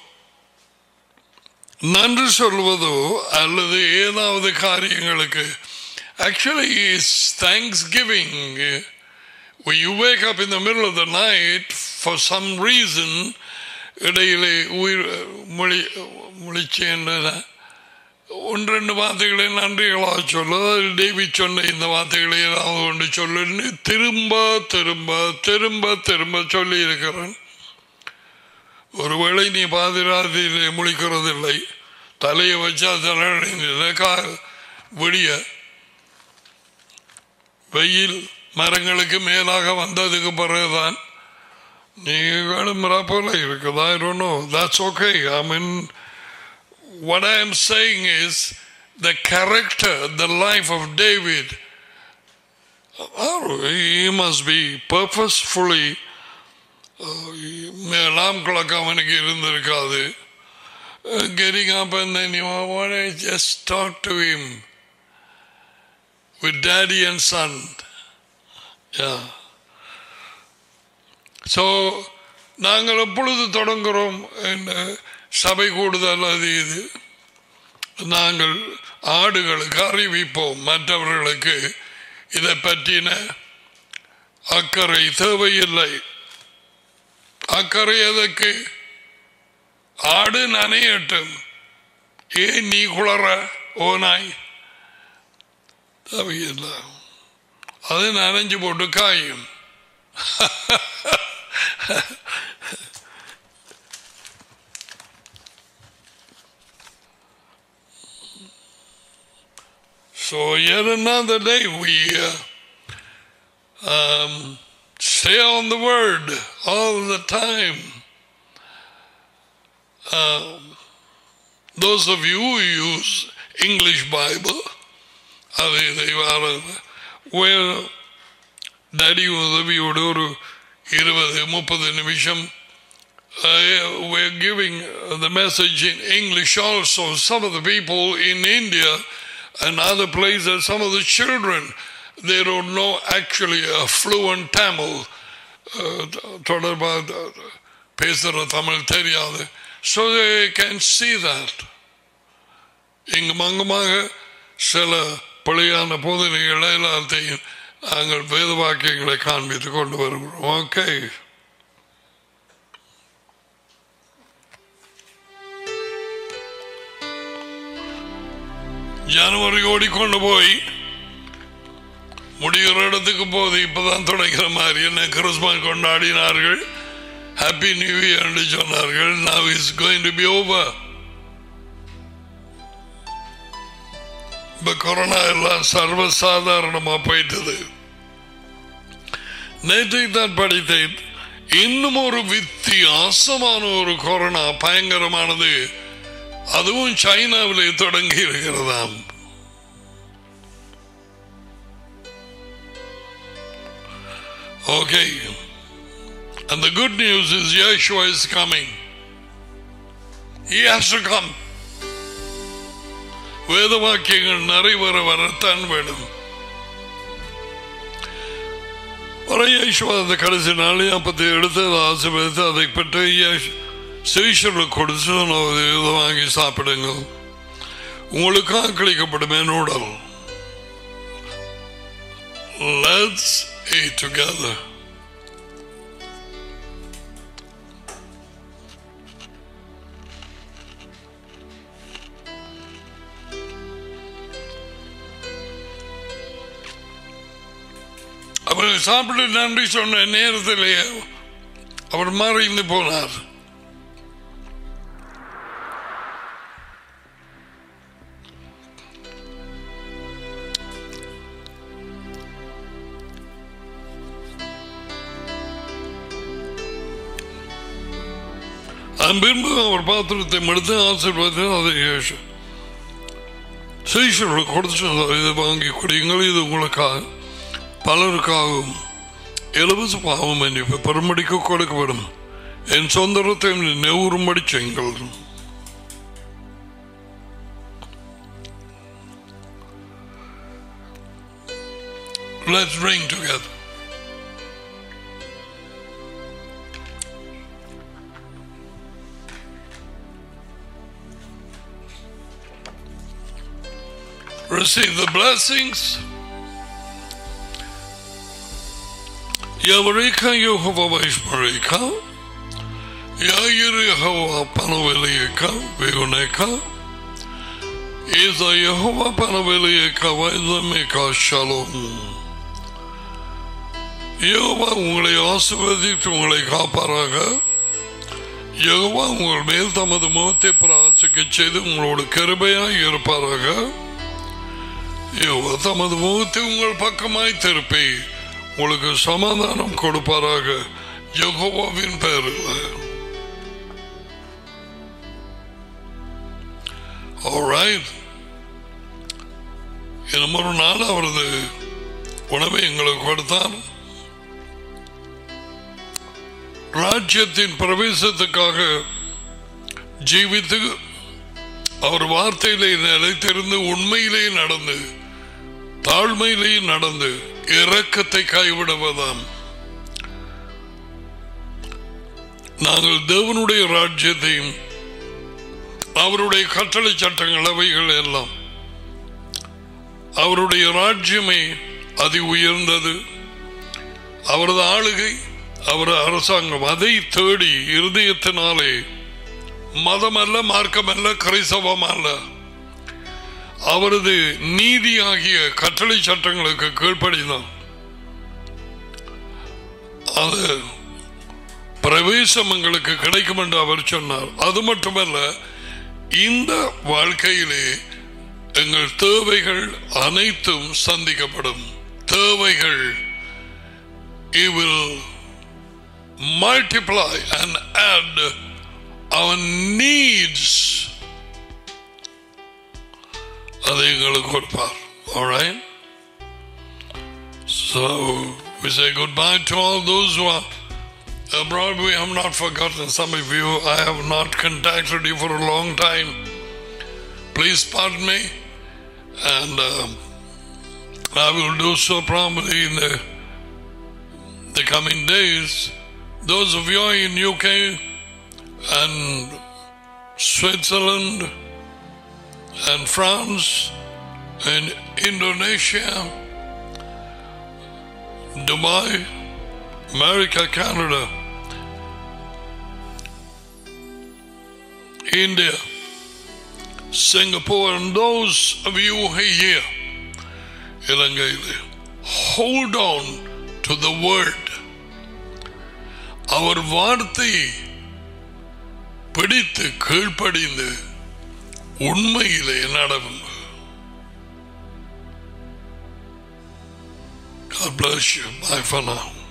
நன்றி சொல்வதோ அல்லது ஏதாவது காரியங்களுக்கு actually is thanksgiving you wake up in the middle of the night for some reason இடையிலே உயிர் மொழி முழிச்சேன்னு ஒன்று ரெண்டு வார்த்தைகளை நன்றிகளாக சொல்லு தேவி சொன்ன இந்த வார்த்தைகளை ஏதாவது ஒன்று சொல்லுன்னு திரும்ப திரும்ப திரும்ப திரும்ப சொல்லி இருக்கிறேன் ஒருவேளை நீ பாதிராத்திரியிலே முழிக்கிறதில்லை தலையை வச்சா தலையில கா விடிய வெயில் மரங்களுக்கு மேலாக வந்ததுக்கு பிறகுதான் நீங்க கிளம்புறா போல இருக்குதா no that's okay I mean what I am saying is the character, the life of David. Oh, he must be purposefully மேலாம் கிழக்கு அவனுக்கு இருந்திருக்காது getting up and then you want to just talk to him with daddy and son. Yeah. So, நாங்கள் எப்பொழுது தொடங்குகிறோம் என்ன சபை கூடுதல் அது இது நாங்கள் ஆடுகளுக்கு அறிவிப்போம் மற்றவர்களுக்கு இதை பற்றின அக்கறை தேவையில்லை அக்கறை எதற்கு ஆடு நனையட்டும் ஏன் நீ குளற ஓனாய் தேவையில்லை அது நனைஞ்சு போட்டு காயும் So yet another day we uh, um, stay on the word all the time. Um, those of you who use English Bible, அது இதை வார- where daddy உதவியோடு ஒரு இருபது முப்பது நிமிஷம் uh, we're giving the message in English also. Some of the people in India and other places, some of the children, they don't know actually a fluent Tamil. uh, தொடர்பாக பேசுகிற தமிழ் தெரியாது so they can see that இங்கும் அங்குமாக சில பழியான போதனைகளை எல்லாத்தையும் நாங்கள் வேத வாக்கியங்களை காண்பித்து கொண்டு வருகிறோம் ஓகே ஜனவரி ஓடிக்கொண்டு போய் முடிகிற இடத்துக்கு போது இப்பதான் தொடங்கிற மாதிரி என்ன கிறிஸ்மஸ் கொண்டாடினார்கள் ஹாப்பி நியூ இயர் என்று சொன்னார்கள் now is going to be over இப்ப கொரோனா எல்லாம் சர்வசாதாரணமா போயிட்டது நேற்றை தான் படித்தேன் இன்னும் ஒரு வித்தியாசமான ஒரு கொரோனா பயங்கரமானது அதுவும் சைனாவிலே தொடங்கி இருக்கிறதாம் Okay. And the good news is Yeshua is coming. He has to come. வேத வாக்கியங்கள் நிறைவேற வரத்தான் வேணும் யேசுவா அந்த கடைசி நாளை அப்பத்தை எடுத்து அதை ஆசீர்வதித்து அதை பற்றி சீஷர்களுக்கு கொடுத்து இதை வாங்கி சாப்பிடுங்க உங்களுக்காக கழிக்கப்படும் என் உடல் Let's eat together. அவர் சாப்பிட்டு நன்றி சொன்ன நேரத்திலேயே அவர் மறைந்து போனார் அதன் பின்பு அவர் பாத்திரத்தை எடுத்து ஆசீர்வாதத்தை அதை சீஷர்களுக்கு கொடுத்து இதை வாங்கி குடியுங்கள் இது உங்களுக்காக பலருக்காகவும் இலவச பாவம் மன்னிப்பு பெருமடிக்கு கொடுக்கப்படும் என் சொந்தரத்தை நெவுறும்படி செய்யுங்கள் Let's drink together. Receive the blessings. Yavarika Yehova Vaishmarika, Yair Yehova Panavelika, Veguneka, Iza Yehova Panavelika, Vaizamika Shalom. Jehovah உங்களை ஆசிர்வதித்து உங்களை காப்பாராக யெகோவா உங்கள் மேல் தமது முகத்தை பிரார்த்திக்க செய்து உங்களோட கிருபையாய் இருப்பாராக யெகோவா தமது முகத்தை உங்கள் பக்கமாய் திருப்பி உங்களுக்கு சமாதானம் கொடுப்பாராக யெகோவாவின் பெயரில் Alright. இன்னும் ஒரு நாள் அவரது உணவை எங்களுக்கு கொடுத்தார் ராஜ்யத்தின் பிரவேசத்துக்காக ஜீவித்து அவர் வார்த்தையிலே நிலைத்திருந்து உண்மையிலே நடந்து தாழ்மையிலே நடந்து இரக்கத்தை கைவிடுவதாம் நாங்கள் தேவனுடைய ராஜ்யத்தையும் அவருடைய கட்டளை சட்டங்கள் அவைகள் எல்லாம் அவருடைய ராஜ்யமே அதி உயர்ந்தது அவரது ஆளுகை அவர் அரசாங்கம் அதை தேடி இருதயத்தினாலே மதம் அல்ல மார்க்கம் அல்ல கிரைசவம் அல்ல அவரது நீதி ஆகிய கட்டளை சட்டங்களுக்கு கீழ்ப்படிதான் அது பிரவேசம் எங்களுக்கு கிடைக்கும் என்று அவர் சொன்னார் அது மட்டுமல்ல இந்த வாழ்க்கையிலே எங்கள் தேவைகள் அனைத்தும் சந்திக்கப்படும் தேவைகள் He will multiply and add our needs அதை எங்களுக்கு கொடுப்பார் alright so we say goodbye to all those who are abroad we have not forgotten some of you I have not contacted you for a long time please pardon me and um, I will do so probably in the, the coming days. Those of you in UK and Switzerland and France and Indonesia, Dubai, America, Canada, India, Singapore, and those of you here, இலங்கையில் hold on to the word. அவர் வார்த்தையை பிடித்து கீழ்ப்படிந்து உண்மையிலே நடவுங்க God bless you. Bye for now.